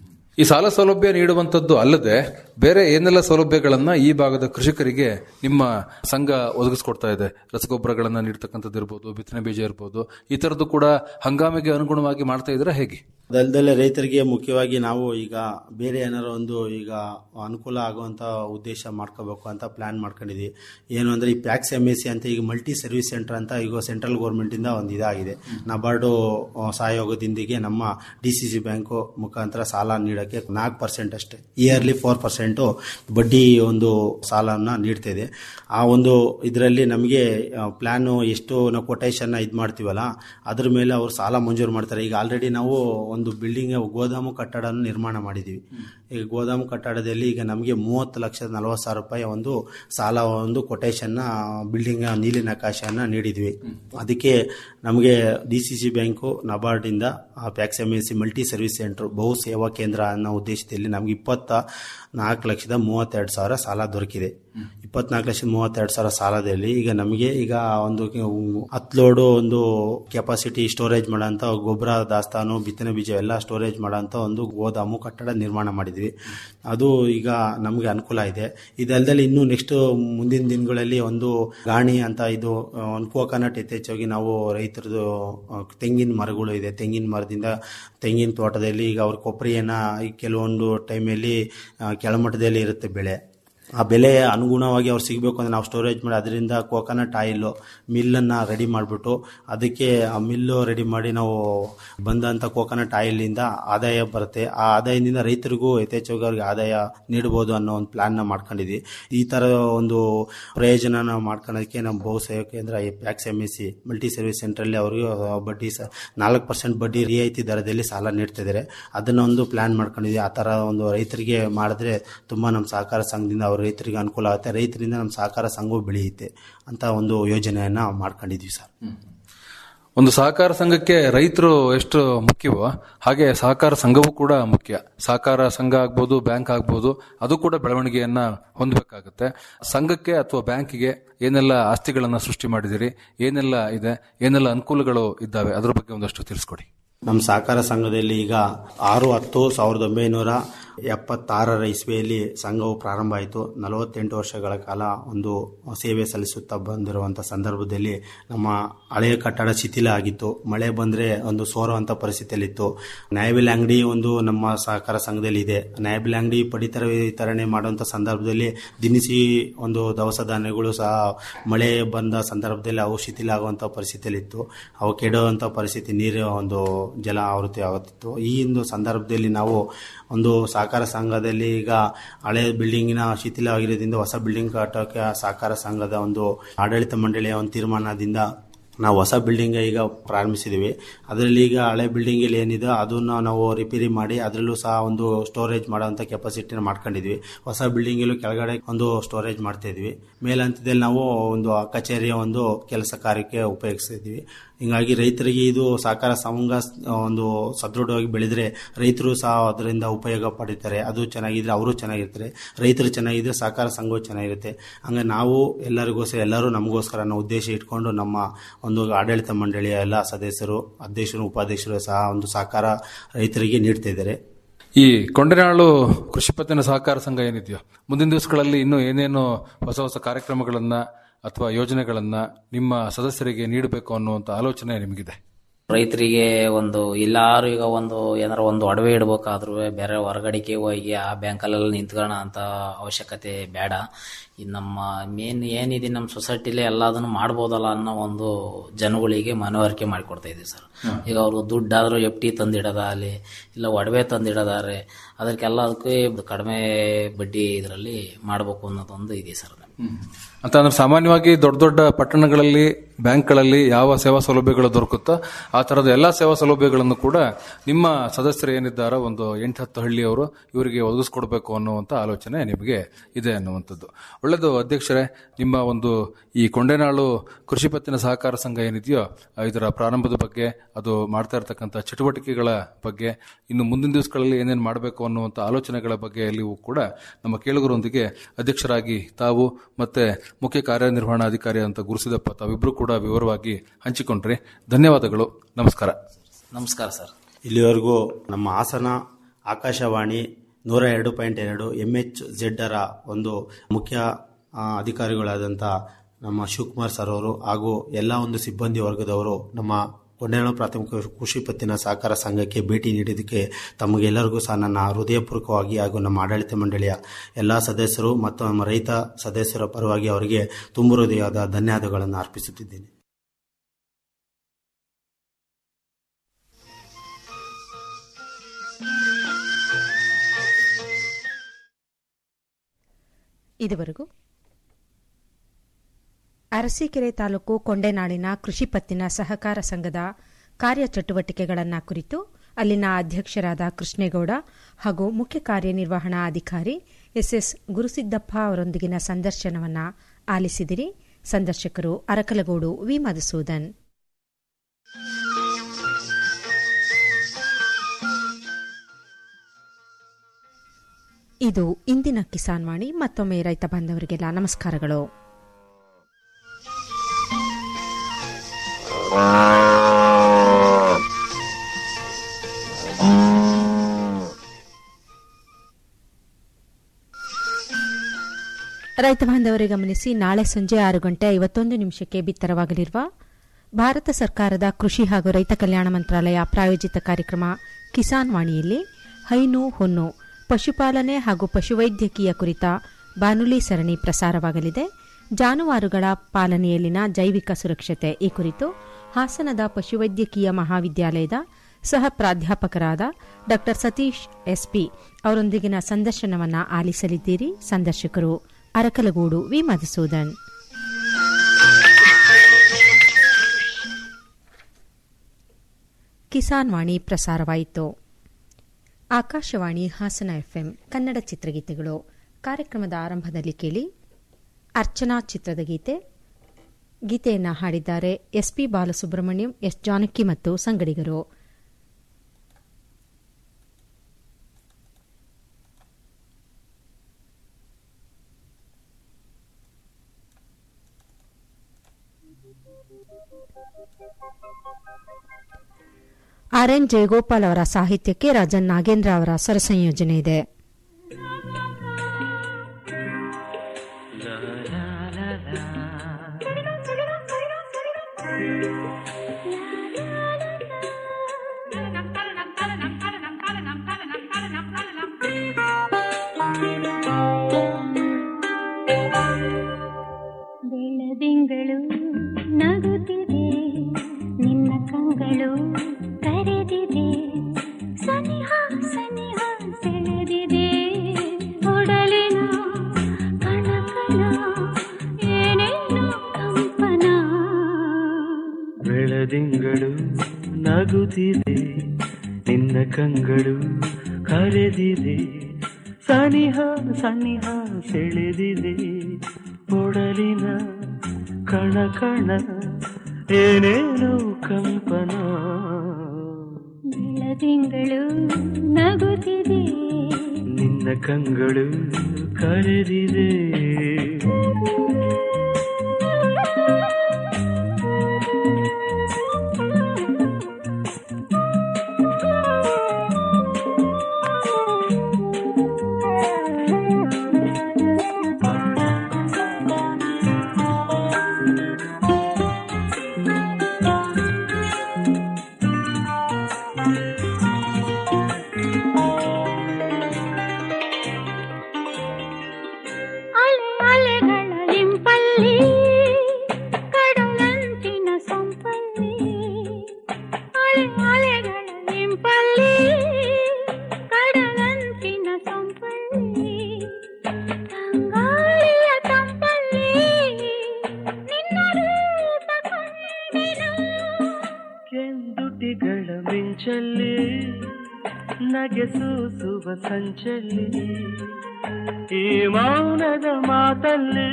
ಈ ಸಾಲ ಸೌಲಭ್ಯ ನೀಡುವಂತದ್ದು ಅಲ್ಲದೆ ಬೇರೆ ಏನೆಲ್ಲ ಸೌಲಭ್ಯಗಳನ್ನ ಈ ಭಾಗದ ಕೃಷಿಕರಿಗೆ ನಿಮ್ಮ ಸಂಘ ಒದಗಿಸ್ಕೊಡ್ತಾ ಇದೆ ರಸಗೊಬ್ಬರಗಳನ್ನ ನೀಡ್ತಕ್ಕಂಥದ್ದು ಇರ್ಬೋದು ಬಿತ್ತನೆ ಬೀಜ ಇರ್ಬೋದು ಈ ತರದ್ದು ಕೂಡ ಹಂಗಾಮಿಗೆ ಅನುಗುಣವಾಗಿ ಮಾಡ್ತಾ ಇದ್ರೆ ಹೇಗೆ ಅದಲ್ದಲೆ ರೈತರಿಗೆ ಮುಖ್ಯವಾಗಿ ನಾವು ಈಗ ಬೇರೆ ಏನಾರ ಒಂದು ಈಗ ಅನುಕೂಲ ಆಗುವಂತ ಉದ್ದೇಶ ಮಾಡ್ಕೋಬೇಕು ಅಂತ ಪ್ಲಾನ್ ಮಾಡ್ಕೊಂಡಿದ್ವಿ ಏನು ಅಂದ್ರೆ ಈ ಪ್ಯಾಕ್ಸ್ ಎಮ್ ಎಸ್ ಸಿ ಅಂತ ಈಗ ಮಲ್ಟಿ ಸರ್ವಿಸ್ ಸೆಂಟರ್ ಅಂತ ಈಗ ಸೆಂಟ್ರಲ್ ಗೌರ್ಮೆಂಟ್ ಇಂದ ಒಂದು ಇದಾಗಿದೆ ನಬಾರ್ಡು ಆ, ಸಹಯೋಗದೊಂದಿಗೆ ನಮ್ಮ ಡಿ ಸಿ ಸಿ ಬ್ಯಾಂಕು ಮುಖಾಂತರ ಸಾಲ ನೀಡಕ್ಕೆ ನಾಲ್ಕು ಪರ್ಸೆಂಟ್ ಅಷ್ಟೇ ಇಯರ್ಲಿ ಫೋರ್ ಪರ್ಸೆಂಟ್ ಬಡ್ಡಿ ಒಂದು ಸಾಲನ ನೀಡ್ತಿದೆ ಆ ಒಂದು ಇದರಲ್ಲಿ ನಮಗೆ ಪ್ಲಾನ್ ಎಷ್ಟು ನಾವು ಕೊಟೇಶನ್ ಇದು ಮಾಡ್ತೀವಲ್ಲ ಅದ್ರ ಮೇಲೆ ಅವರು ಸಾಲ ಮಂಜೂರು ಮಾಡ್ತಾರೆ ಈಗ ಆಲ್ರೆಡಿ ನಾವು ಒಂದು ಬಿಲ್ಡಿಂಗ್ ಗೋದಾಮು ಕಟ್ಟಡ ನಿರ್ಮಾಣ ಮಾಡಿದ್ದೀವಿ ಈಗ ಗೋದಾಮು ಕಟ್ಟಡದಲ್ಲಿ ಈಗ ನಮಗೆ ಮೂವತ್ತು ಲಕ್ಷದ ನಲವತ್ತು ಸಾವಿರ ರೂಪಾಯಿ ಒಂದು ಸಾಲ ಒಂದು ಕೊಟೇಶನ್ನ ಬಿಲ್ಡಿಂಗ್ ನೀಲಿ ನಕಾಶೆಯನ್ನ ನೀಡಿದ್ವಿ ಅದಕ್ಕೆ ನಮಗೆ ಡಿ ಸಿ ಸಿ ಬ್ಯಾಂಕು ನಬಾರ್ಡಿಂದ PACS M S C multi service centre ಬಹು ಸೇವಾ ಕೇಂದ್ರ ಅನ್ನೋ ಉದ್ದೇಶದಲ್ಲಿ ನಮ್ಗೆ ಇಪ್ಪತ್ತ ನಾಲ್ಕು ಲಕ್ಷದ ಮೂವತ್ತೆರಡು ಸಾವಿರ ಸಾಲ ದೊರಕಿದೆ ಇಪ್ಪತ್ನಾಲ್ಕು ಲಕ್ಷದ ಮೂವತ್ತೆರಡು ಸಾವಿರ ಸಾಲದಲ್ಲಿ ಈಗ ನಮಗೆ ಈಗ ಒಂದು ಹತ್ತು ಲೋಡು ಒಂದು ಕೆಪಾಸಿಟಿ ಸ್ಟೋರೇಜ್ ಮಾಡೋಂಥ ಗೊಬ್ಬರ ದಾಸ್ತಾನು ಬಿತ್ತನೆ ಬೀಜ ಎಲ್ಲ ಸ್ಟೋರೇಜ್ ಮಾಡೋಂಥ ಒಂದು ಗೋದಾಮು ಕಟ್ಟಡ ನಿರ್ಮಾಣ ಮಾಡಿದ್ವಿ ಅದು ಈಗ ನಮಗೆ ಅನುಕೂಲ ಇದೆ ಇದಲ್ದಲ್ಲಿ ಇನ್ನು ನೆಕ್ಸ್ಟ್ ಮುಂದಿನ ದಿನಗಳಲ್ಲಿ ಒಂದು ಗಾಣಿ ಅಂತ ಇದು ಆ, ಒಂದು ಕೋಕೋನಟ್ ಯಥೇಚ್ಛವಾಗಿ ನಾವು ರೈತರದು ಆ, ತೆಂಗಿನ ಮರಗಳು ಇದೆ ತೆಂಗಿನ ಮರದಿಂದ ತೆಂಗಿನ ತೋಟದಲ್ಲಿ ಈಗ ಅವ್ರ ಕೊಬ್ಬರಿಯನ್ನ ಈ ಕೆಲವೊಂದು ಟೈಮಲ್ಲಿ ಆ, ಕೆಳಮಟ್ಟದಲ್ಲಿ ಇರುತ್ತೆ ಬೆಳೆ ಆ ಬೆಲೆ ಅನುಗುಣವಾಗಿ ಅವ್ರು ಸಿಗಬೇಕು ಅಂದ್ರೆ ನಾವು ಸ್ಟೋರೇಜ್ ಮಾಡಿ ಅದರಿಂದ ಕೋಕೋನಟ್ ಆಯಿಲ್ ಮಿಲ್ಲನ್ನು ರೆಡಿ ಮಾಡಿಬಿಟ್ಟು ಅದಕ್ಕೆ ಆ ಮಿಲ್ಲು ರೆಡಿ ಮಾಡಿ ನಾವು ಬಂದಂಥ ಕೋಕೋನಟ್ ಆಯಿಲಿಂದ ಆದಾಯ ಬರುತ್ತೆ ಆ ಆದಾಯದಿಂದ ರೈತರಿಗೂ ಯಥೇಚ್ಛವಾಗಿ ಅವ್ರಿಗೆ ಆದಾಯ ನೀಡಬಹುದು ಅನ್ನೋ ಒಂದು ಪ್ಲಾನ್ನ ಮಾಡ್ಕೊಂಡಿದ್ವಿ ಈ ಥರ ಒಂದು ಪ್ರಯೋಜನ ನಾವು ಮಾಡ್ಕೊಳ್ಳೋದಕ್ಕೆ ನಮ್ಮ ಬಹು ಸೇವಾ ಕೇಂದ್ರ ಈ PACS M S C multi service ಸೆಂಟ್ರಲ್ಲಿ ಅವರಿಗೆ ಬಡ್ಡಿ ಸ ನಾಲ್ಕು ಪರ್ಸೆಂಟ್ ಬಡ್ಡಿ ರಿಯಾಯಿತಿ ದರದಲ್ಲಿ ಸಾಲ ನೀಡ್ತಿದ್ದಾರೆ ಅದನ್ನ ಒಂದು ಪ್ಲಾನ್ ಮಾಡ್ಕೊಂಡಿದ್ವಿ ಆ ಥರ ಒಂದು ರೈತರಿಗೆ ಮಾಡಿದ್ರೆ ತುಂಬ ನಮ್ಮ ಸಹಕಾರ ಸಂಘದಿಂದ ಅವ್ರ ರೈತರಿಗೆ ಅನುಕೂಲ ಆಗುತ್ತೆ ರೈತರಿಂದ ನಮ್ಮ ಸಹಕಾರ ಸಂಘವು ಬೆಳೆಯುತ್ತೆ ಅಂತ ಒಂದು ಯೋಜನೆಯನ್ನ ಮಾಡ್ಕೊಂಡಿದ್ವಿ ಸರ್ ಒಂದು ಸಹಕಾರ ಸಂಘಕ್ಕೆ ರೈತರು ಎಷ್ಟು ಮುಖ್ಯವೋ ಹಾಗೆ ಸಹಕಾರ ಸಂಘವೂ ಕೂಡ ಮುಖ್ಯ ಸಹಕಾರ ಸಂಘ ಆಗ್ಬೋದು ಬ್ಯಾಂಕ್ ಆಗ್ಬೋದು ಅದು ಕೂಡ ಬೆಳವಣಿಗೆಯನ್ನ ಹೊಂದಬೇಕಾಗುತ್ತೆ ಸಂಘಕ್ಕೆ ಅಥವಾ ಬ್ಯಾಂಕಿಗೆ ಏನೆಲ್ಲ ಆಸ್ತಿಗಳನ್ನ ಸೃಷ್ಟಿ ಮಾಡಿದಿರಿ ಏನೆಲ್ಲ ಇದೆ ಏನೆಲ್ಲ ಅನುಕೂಲಗಳು ಇದ್ದಾವೆ ಅದರ ಬಗ್ಗೆ ಒಂದಷ್ಟು ತಿಳಿಸ್ಕೊಡಿ ನಮ್ಮ ಸಹಕಾರ ಸಂಘದಲ್ಲಿ ಈಗ ಆರು ಹತ್ತು ಸಾವಿರದ ಒಂಬೈನೂರ ಎಪ್ಪತ್ತಾರರ ಇಸ್ವಿಯಲ್ಲಿ ಸಂಘವು ಪ್ರಾರಂಭ ಆಯಿತು ನಲವತ್ತೆಂಟು ವರ್ಷಗಳ ಕಾಲ ಒಂದು ಸೇವೆ ಸಲ್ಲಿಸುತ್ತಾ ಬಂದಿರುವಂಥ ಸಂದರ್ಭದಲ್ಲಿ ನಮ್ಮ ಹಳೆಯ ಕಟ್ಟಡ ಶಿಥಿಲ ಆಗಿತ್ತು ಮಳೆ ಬಂದರೆ ಒಂದು ಸೋರುವಂಥ ಪರಿಸ್ಥಿತಿಯಲ್ಲಿತ್ತು ನ್ಯಾಯಬೆಲೆ ಅಂಗಡಿ ಒಂದು ನಮ್ಮ ಸಹಕಾರ ಸಂಘದಲ್ಲಿ ಇದೆ ನ್ಯಾಯಬೆಲೆ ಅಂಗಡಿ ಪಡಿತರ ವಿತರಣೆ ಮಾಡುವಂಥ ಸಂದರ್ಭದಲ್ಲಿ ದಿನಸಿ ಒಂದು ದವಸ ಧಾನ್ಯಗಳು ಸಹ ಮಳೆ ಬಂದ ಸಂದರ್ಭದಲ್ಲಿ ಅವು ಶಿಥಿಲ ಆಗುವಂಥ ಪರಿಸ್ಥಿತಿಯಲ್ಲಿತ್ತು ಅವು ಕೆಡುವಂಥ ಪರಿಸ್ಥಿತಿ ನೀರು ಒಂದು ಜಲ ಆವೃತ್ತಿ ಆಗುತ್ತಿತ್ತು ಈ ಒಂದು ಸಂದರ್ಭದಲ್ಲಿ ನಾವು ಒಂದು ಸಹಕಾರ ಸಂಘದಲ್ಲಿ ಈಗ ಹಳೆ ಬಿಲ್ಡಿಂಗಿನ ಶಿಥಿಲವಾಗಿರೋದ್ರಿಂದ ಹೊಸ ಬಿಲ್ಡಿಂಗ್ ಕಟ್ಟೋಕೆ ಸಹಕಾರ ಸಂಘದ ಒಂದು ಆಡಳಿತ ಮಂಡಳಿಯ ಒಂದು ತೀರ್ಮಾನದಿಂದ ನಾವು ಹೊಸ ಬಿಲ್ಡಿಂಗ್ ಈಗ ಪ್ರಾರಂಭಿಸಿದ್ದೀವಿ ಅದರಲ್ಲಿ ಈಗ ಹಳೆ ಬಿಲ್ಡಿಂಗಲ್ಲಿ ಏನಿದೆ ಅದನ್ನು ನಾವು ರಿಪೇರಿ ಮಾಡಿ ಅದರಲ್ಲೂ ಸಹ ಒಂದು ಸ್ಟೋರೇಜ್ ಮಾಡೋಂಥ ಕೆಪಾಸಿಟಿನ ಮಾಡ್ಕೊಂಡಿದ್ವಿ ಹೊಸ ಬಿಲ್ಡಿಂಗಲ್ಲೂ ಕೆಳಗಡೆ ಒಂದು ಸ್ಟೋರೇಜ್ ಮಾಡ್ತಾ ಇದ್ವಿ ಮೇಲಂತದಲ್ಲಿ ನಾವು ಒಂದು ಕಚೇರಿಯ ಒಂದು ಕೆಲಸ ಕಾರ್ಯಕ್ಕೆ ಉಪಯೋಗಿಸ್ತಿದ್ವಿ ಹಿಂಗಾಗಿ ರೈತರಿಗೆ ಇದು ಸಹಕಾರ ಸಂಘ ಒಂದು ಸದೃಢವಾಗಿ ಬೆಳೆದ್ರೆ ರೈತರು ಸಹ ಅದರಿಂದ ಉಪಯೋಗ ಪಡಿತಾರೆ ಅದು ಚೆನ್ನಾಗಿದ್ರೆ ಅವರು ಚೆನ್ನಾಗಿರ್ತಾರೆ ರೈತರು ಚೆನ್ನಾಗಿದ್ರೆ ಸಹಕಾರ ಸಂಘವು ಚೆನ್ನಾಗಿರುತ್ತೆ ಹಂಗೆ ನಾವು ಎಲ್ಲರಿಗೋಸ್ಕರ ಎಲ್ಲರೂ ನಮಗೋಸ್ಕರ ಅನ್ನೋ ಉದ್ದೇಶ ಇಟ್ಕೊಂಡು ನಮ್ಮ ಒಂದು ಆಡಳಿತ ಮಂಡಳಿಯ ಎಲ್ಲ ಸದಸ್ಯರು ಅಧ್ಯಕ್ಷರು ಉಪಾಧ್ಯಕ್ಷರು ಸಹ ಒಂದು ಸಹಕಾರ ರೈತರಿಗೆ ನೀಡ್ತಾ ಇದ್ದಾರೆ ಈ ಕೊಂಡನಾಳು ಕೃಷಿ ಪತ್ತಿನ ಸಹಕಾರ ಸಂಘ ಏನಿದೆಯೋ ಮುಂದಿನ ದಿವಸಗಳಲ್ಲಿ ಇನ್ನೂ ಏನೇನು ಹೊಸ ಹೊಸ ಕಾರ್ಯಕ್ರಮಗಳನ್ನ ಅಥವಾ ಯೋಜನೆಗಳನ್ನ ನಿಮ್ಮ ಸದಸ್ಯರಿಗೆ ನೀಡಬೇಕು ಅನ್ನುವಂಥ ಆಲೋಚನೆ ನಿಮಗಿದೆ ರೈತರಿಗೆ ಒಂದು ಎಲ್ಲಾರು ಈಗ ಒಂದು ಏನಾರ ಒಂದು ಒಡವೆ ಇಡ್ಬೇಕಾದ್ರೂ ಬೇರೆ ಹೊರಗಡೆಗೆ ಹೋಗಿ ಆ ಬ್ಯಾಂಕಲ್ಲೆಲ್ಲ ನಿಂತ್ಕೊಳ್ಳೋ ಅಂತ ಅವಶ್ಯಕತೆ ಬೇಡ ಈ ನಮ್ಮ ಮೇನ್ ಏನಿದೆ ನಮ್ಮ ಸೊಸೈಟಿಲಿ ಎಲ್ಲದನ್ನು ಮಾಡ್ಬೋದಲ್ಲ ಅನ್ನೋ ಒಂದು ಜನಗಳಿಗೆ ಮನವರಿಕೆ ಮಾಡಿಕೊಡ್ತಾ ಇದೀವಿ ಸರ್ ಈಗ ಅವರು ದುಡ್ಡಾದ್ರೂ ಎಫ್ ಟಿ ತಂದಿಡೋದಾಗಲಿ ಇಲ್ಲ ಒಡವೆ ತಂದಿಡೋದಾದ್ರೆ ಅದಕ್ಕೆಲ್ಲ ಅದಕ್ಕೆ ಕಡಿಮೆ ಬಡ್ಡಿ ಇದರಲ್ಲಿ ಮಾಡಬೇಕು ಅನ್ನೋದೊಂದು ಇದೆ ಸರ್ ಅಂತ ಅಂದ್ರೆ ಸಾಮಾನ್ಯವಾಗಿ ದೊಡ್ಡ ದೊಡ್ಡ ಪಟ್ಟಣಗಳಲ್ಲಿ ಬ್ಯಾಂಕ್ಗಳಲ್ಲಿ ಯಾವ ಸೇವಾ ಸೌಲಭ್ಯಗಳು ದೊರಕುತ್ತೋ ಆ ತರದ ಎಲ್ಲಾ ಸೇವಾ ಸೌಲಭ್ಯಗಳನ್ನು ಕೂಡ ನಿಮ್ಮ ಸದಸ್ಯರು ಏನಿದ್ದಾರೋ ಒಂದು ಎಂಟು ಹತ್ತು ಹಳ್ಳಿಯವರು ಇವರಿಗೆ ಒದಗಿಸ್ಕೊಡ್ಬೇಕು ಅನ್ನುವಂಥ ಆಲೋಚನೆ ನಿಮಗೆ ಇದೆ ಅನ್ನುವಂಥದ್ದು ಒಳ್ಳೆಯದು ಅಧ್ಯಕ್ಷರೇ ನಿಮ್ಮ ಒಂದು ಈ ಕೊಂಡೆನಾಳು ಕೃಷಿ ಪತ್ತಿನ ಸಹಕಾರ ಸಂಘ ಏನಿದೆಯೋ ಇದರ ಪ್ರಾರಂಭದ ಬಗ್ಗೆ ಅದು ಮಾಡ್ತಾ ಇರತಕ್ಕಂಥ ಚಟುವಟಿಕೆಗಳ ಬಗ್ಗೆ ಇನ್ನು ಮುಂದಿನ ದಿವಸಗಳಲ್ಲಿ ಏನೇನು ಮಾಡಬೇಕು ಅನ್ನುವಂಥ ಆಲೋಚನೆಗಳ ಬಗ್ಗೆ ಎಲ್ಲಿಯೂ ಕೂಡ ನಮ್ಮ ಕೇಳುಗರೊಂದಿಗೆ ಅಧ್ಯಕ್ಷರಾಗಿ ತಾವು ಮತ್ತೆ ಮುಖ್ಯ ಕಾರ್ಯನಿರ್ವಹಣಾಧಿಕಾರಿ ಅಂತ ಗುರುಸಿದಪ್ಪ ತಾವಿಬ್ರು ಕೂಡ ವಿವರವಾಗಿ ಹಂಚಿಕೊಂಡ್ರಿ ಧನ್ಯವಾದಗಳು ನಮಸ್ಕಾರ ನಮಸ್ಕಾರ ಸರ್ ಇಲ್ಲಿವರೆಗೂ ನಮ್ಮ ಹಾಸನ ಆಕಾಶವಾಣಿ ನೂರ ಎರಡು ಪಾಯಿಂಟ್ ಎರಡು ಎಂ ಎಚ್ ಜೆಡ್ಡರ ಒಂದು ಮುಖ್ಯ ಆ, ಅಧಿಕಾರಿಗಳಾದಂಥ ನಮ್ಮ ಶಿವಕುಮಾರ್ ಸರ್ ಅವರು ಹಾಗೂ ಎಲ್ಲ ಒಂದು ಸಿಬ್ಬಂದಿ ವರ್ಗದವರು ನಮ್ಮ ಕೊಂಡೇನಾಳು ಪ್ರಾಥಮಿಕ ಕೃಷಿ ಪತ್ತಿನ ಸಹಕಾರ ಸಂಘಕ್ಕೆ ಭೇಟಿ ನೀಡಿದ್ದಕ್ಕೆ ತಮಗೆಲ್ಲರಿಗೂ ಸಹ ನನ್ನ ಹೃದಯಪೂರ್ವಕವಾಗಿ ಹಾಗೂ ನಮ್ಮ ಆಡಳಿತ ಮಂಡಳಿಯ ಎಲ್ಲ ಸದಸ್ಯರು ಮತ್ತು ನಮ್ಮ ರೈತ ಸದಸ್ಯರ ಪರವಾಗಿ ಅವರಿಗೆ ತುಂಬ ಹೃದಯದ ಧನ್ಯವಾದಗಳನ್ನು ಅರ್ಪಿಸುತ್ತಿದ್ದೇನೆ ಇದುವರೆಗೂ ಅರಸೀಕೆರೆ ತಾಲೂಕು ಕೊಂಡೆನಾಡಿನ ಕೃಷಿ ಪತ್ತಿನ ಸಹಕಾರ ಸಂಘದ ಕಾರ್ಯಚಟುವಟಿಕೆಗಳನ್ನು ಕುರಿತು ಅಲ್ಲಿನ ಅಧ್ಯಕ್ಷರಾದ ಕೃಷ್ಣೇಗೌಡ ಹಾಗೂ ಮುಖ್ಯ ಕಾರ್ಯನಿರ್ವಹಣಾ ಅಧಿಕಾರಿ ಎಸ್ಎಸ್ ಗುರುಸಿದ್ದಪ್ಪ ಅವರೊಂದಿಗಿನ ಸಂದರ್ಶನವನ್ನು ಆಲಿಸಿದಿರಿ ಸಂದರ್ಶಕರು ಅರಕಲಗೂಡು ವಿ ಮಧುಸೂದನ್ ಇದು ಇಂದಿನ ಕಿಸಾನ್ ವಾಣಿ ಮತ್ತೊಮ್ಮೆ ರೈತ ಬಾಂಧವರಿಗೆಲ್ಲ ನಮಸ್ಕಾರಗಳು ರೈತ ಬಾಂಧವರೇ ಗಮನಿಸಿ ನಾಳೆ ಸಂಜೆ ಆರು ಗಂಟೆ ಐವತ್ತೊಂದು ನಿಮಿಷಕ್ಕೆ ಬಿತ್ತರವಾಗಲಿರುವ ಭಾರತ ಸರ್ಕಾರದ ಕೃಷಿ ಹಾಗೂ ರೈತ ಕಲ್ಯಾಣ ಮಂತ್ರಾಲಯ ಪ್ರಾಯೋಜಿತ ಕಾರ್ಯಕ್ರಮ ಕಿಸಾನ್ ವಾಣಿಯಲ್ಲಿ ಹೈನು ಹೊನ್ನು ಪಶುಪಾಲನೆ ಹಾಗೂ ಪಶುವೈದ್ಯಕೀಯ ಕುರಿತ ಬಾನುಲಿ ಸರಣಿ ಪ್ರಸಾರವಾಗಲಿದೆ ಜಾನುವಾರುಗಳ ಪಾಲನೆಯಲ್ಲಿನ ಜೈವಿಕ ಸುರಕ್ಷತೆ ಈ ಕುರಿತು ಹಾಸನದ ಪಶುವೈದ್ಯಕೀಯ ಮಹಾವಿದ್ಯಾಲಯದ ಸಹ ಪ್ರಾಧ್ಯಾಪಕರಾದ ಡಾ ಸತೀಶ್ ಎಸ್ಪಿ ಅವರೊಂದಿಗಿನ ಸಂದರ್ಶನವನ್ನ ಆಲಿಸಲಿದ್ದೀರಿ ಸಂದರ್ಶಕರು ಅರಕಲಗೂಡು ವಿ ಮಧುಸೂದನ್ ಕಿಸಾನ್ ವಾಣಿ ಪ್ರಸಾರವಾಯಿತು ಆಕಾಶವಾಣಿ ಹಾಸನ ಎಫ್ಎಂ ಕನ್ನಡ ಚಿತ್ರಗೀತೆಗಳು ಕಾರ್ಯಕ್ರಮದ ಆರಂಭದಲ್ಲಿ ಕೇಳಿ ಅರ್ಚನಾ ಚಿತ್ರದ ಗೀತೆ ಗೀತೆಯನ್ನು ಹಾಡಿದ್ದಾರೆ ಎಸ್ಪಿ ಬಾಲಸುಬ್ರಹ್ಮಣ್ಯಂ ಎಸ್ ಜಾನಕಿ ಮತ್ತು ಸಂಗಡಿಗರು ಆರ್ ಎನ್ ಜಯಗೋಪಾಲ್ ಅವರ ಸಾಹಿತ್ಯಕ್ಕೆ ರಾಜನ್ ನಾಗೇಂದ್ರ ಅವರ ಸ್ವರ ಸಂಯೋಜನೆ ಇದೆ ನಗುತ್ತಿದೆ ನಿನ್ನ ಕಂಗಳು ಕರೆದಿದೆ ಸನಿಹ ಸನಿಹ ಸೆಳೆದಿದೆ ಒಡಲಿನ ಕಣ ಕಣ ಏನೇನೋ ಕಂಪನ ಬೆಳದಿಂಗಳು ನಗುತ್ತಿದೆ ನಿನ್ನ ಕಂಗಳು ಕರೆದಿದೆ ಅಲೆ ಅಲೆಗಳ ಇಂಪಲ್ಲಿ ಕಡಲಂಚಿನ ಸೊಂಪಲ್ಲಿ ಅಲೆ ಅಲೆಗಳ ಇಂಪಲ್ಲಿ ಕಡಲಂಚಿನ ಸೊಂಪಲ್ಲಿ ತಂಗಾಳಿಯ ತಂಪಲ್ಲಿ ನಿನ್ನ ರೂಪ ಕಂಡೆನು ಕೆಂದುಟಿಗಳ ಮಿಂಚಲ್ಲಿ ನಗೆ ಸೂಸುವ ಸಂಚಲ್ಲಿ ಈ ಮೌನದ ಮಾತಲ್ಲಿ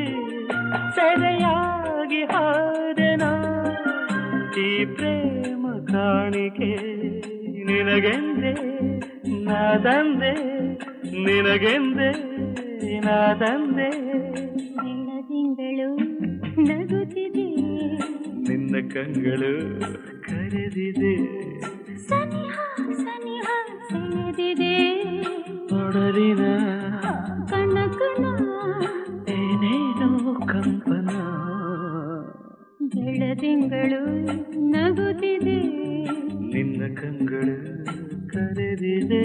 ಸೆರೆಯಾಗಿ ಹಾಡೆನ ಈ ಪ್ರೇಮ ಕಾಣಿಕೆ ನಿನಗೆಂದೆ ನಾದಂದೆ ನಿನಗೆಂದೆ ನಾದಂದೆ ಬೆಳದಿಂಗಳು ನಗುತ್ತಿದೆ ನಿನ್ನ ಕಂಗಳು ಕರೆದಿದೆ ಸನಿಹ ಸನಿಹ ಸೆಳೆದಿದೆ ಒಡಲಿನ ಕಣ ಕಣ ಏನೇನೋ ಕಂಪನ ಬೆಳದಿಂಗಳು ನಗುತ್ತಿದೆ ನಿನ್ನ ಕಂಗಳು ಕರೆದಿದೆ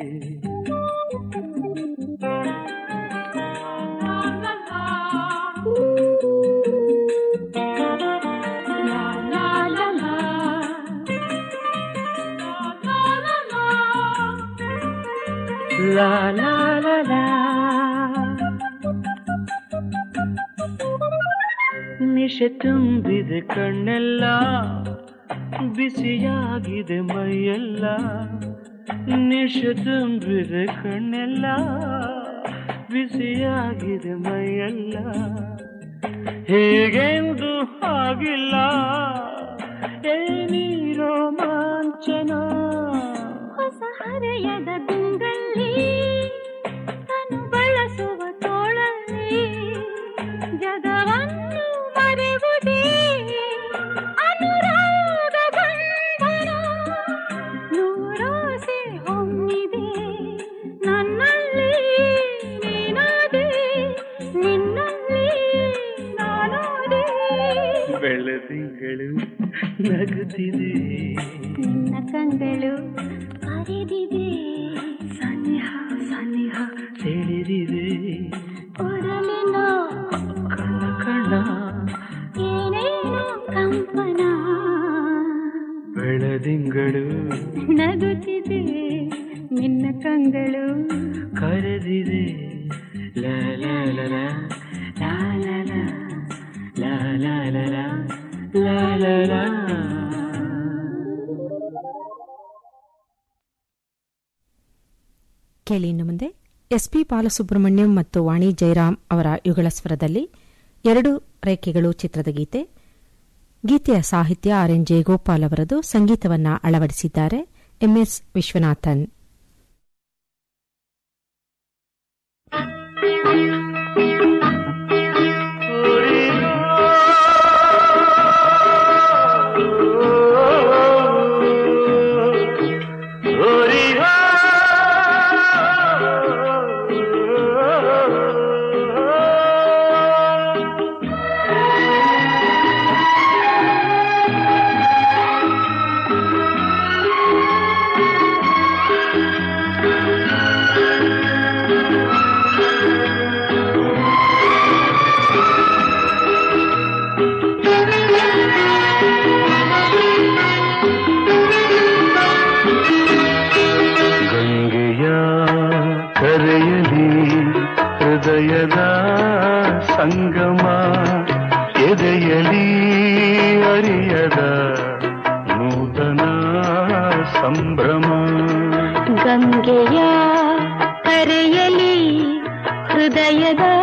ಲಾ ಲಾ ಲಾ ಲಾ ನಿಶೆ ತುಂಬಿದೆ ಕಣ್ಣೆಲ್ಲ ಬಿಸಿಯಾಗಿದೆ ಮೈಯೆಲ್ಲ ನಿಶೆ ತುಂಬಿದೆ ಕಣ್ಣೆಲ್ಲ ಬಿಸಿಯಾಗಿದೆ ಮೈಯೆಲ್ಲ ಹೇಗೆಂದು ಆಗಿಲ್ಲ ಏನಿರೋ ಮಾಂಚನ ಹೊಸ ಹರೆಯದ ಗುಂಗಲ್ಲಿ ತನು ಬಳಸುವ ತೋಳಲ್ಲಿ ಜಗವನ್ನು ಮರೆವುದೇ ಅನುರಾಗ ಬಂಧನ ನೂರಾಸೆ ಹೊಮ್ಮಿದೆ ನನ್ನಲ್ಲಿ ನೀನಾದೆ ನಿನ್ನಲ್ಲಿ ನಾನಾದೆ ಬೆಳದಿಂಗಳು ನಗುತ್ತಿದೆ ನಿನ್ನ ಕಂಗಳು ಕರೆದಿದೆ ಸನಿಹ ಸನಿಹ ಸೆಳೆದಿದೆ ಒಡಲಿನ ಕಣ್ಣ ಕಣ್ಣ ಏನೇನೋ ಕಂಪನ ಬೆಳದಿಂಗಳು ನಗುತ್ತಿದೆ ನಿನ್ನ ಕಂಗಳು ಕರೆದಿದೆ ಲಾ ಲಾ ಲಾ ಲಾ ಲಾ ಲಾ ಲಾ ಲಾ ಲಾ ಲಾ ಲಾ ಲಾ ಲಾ ಲಾ ಕೇಳಿ ಇನ್ನು ಮುಂದೆ ಎಸ್ಪಿ ಬಾಲಸುಬ್ರಹ್ಮಣ್ಯಂ ಮತ್ತು ವಾಣಿ ಜಯರಾಮ್ ಅವರ ಯುಗಳ ಸ್ವರದಲ್ಲಿ ಎರಡು ರೇಖೆಗಳು ಚಿತ್ರದ ಗೀತೆ ಗೀತೆಯ ಸಾಹಿತ್ಯ ಆರ್ ಎನ್ ಜಯಗೋಪಾಲ್ ಅವರದು ಸಂಗೀತವನ್ನ ಅಳವಡಿಸಿದ್ದಾರೆ ಎಂಎಸ್ ವಿಶ್ವನಾಥನ್ ಗಂಗೆಯ ಕರೆಯಲಿ ಹೃದಯದ ಸಂಗಮ ಎದೆಯಲಿ ಅರಿಯದ ನೂತನ ಸಂಭ್ರಮ ಗಂಗೆಯ ಕರೆಯಲಿ ಹೃದಯದ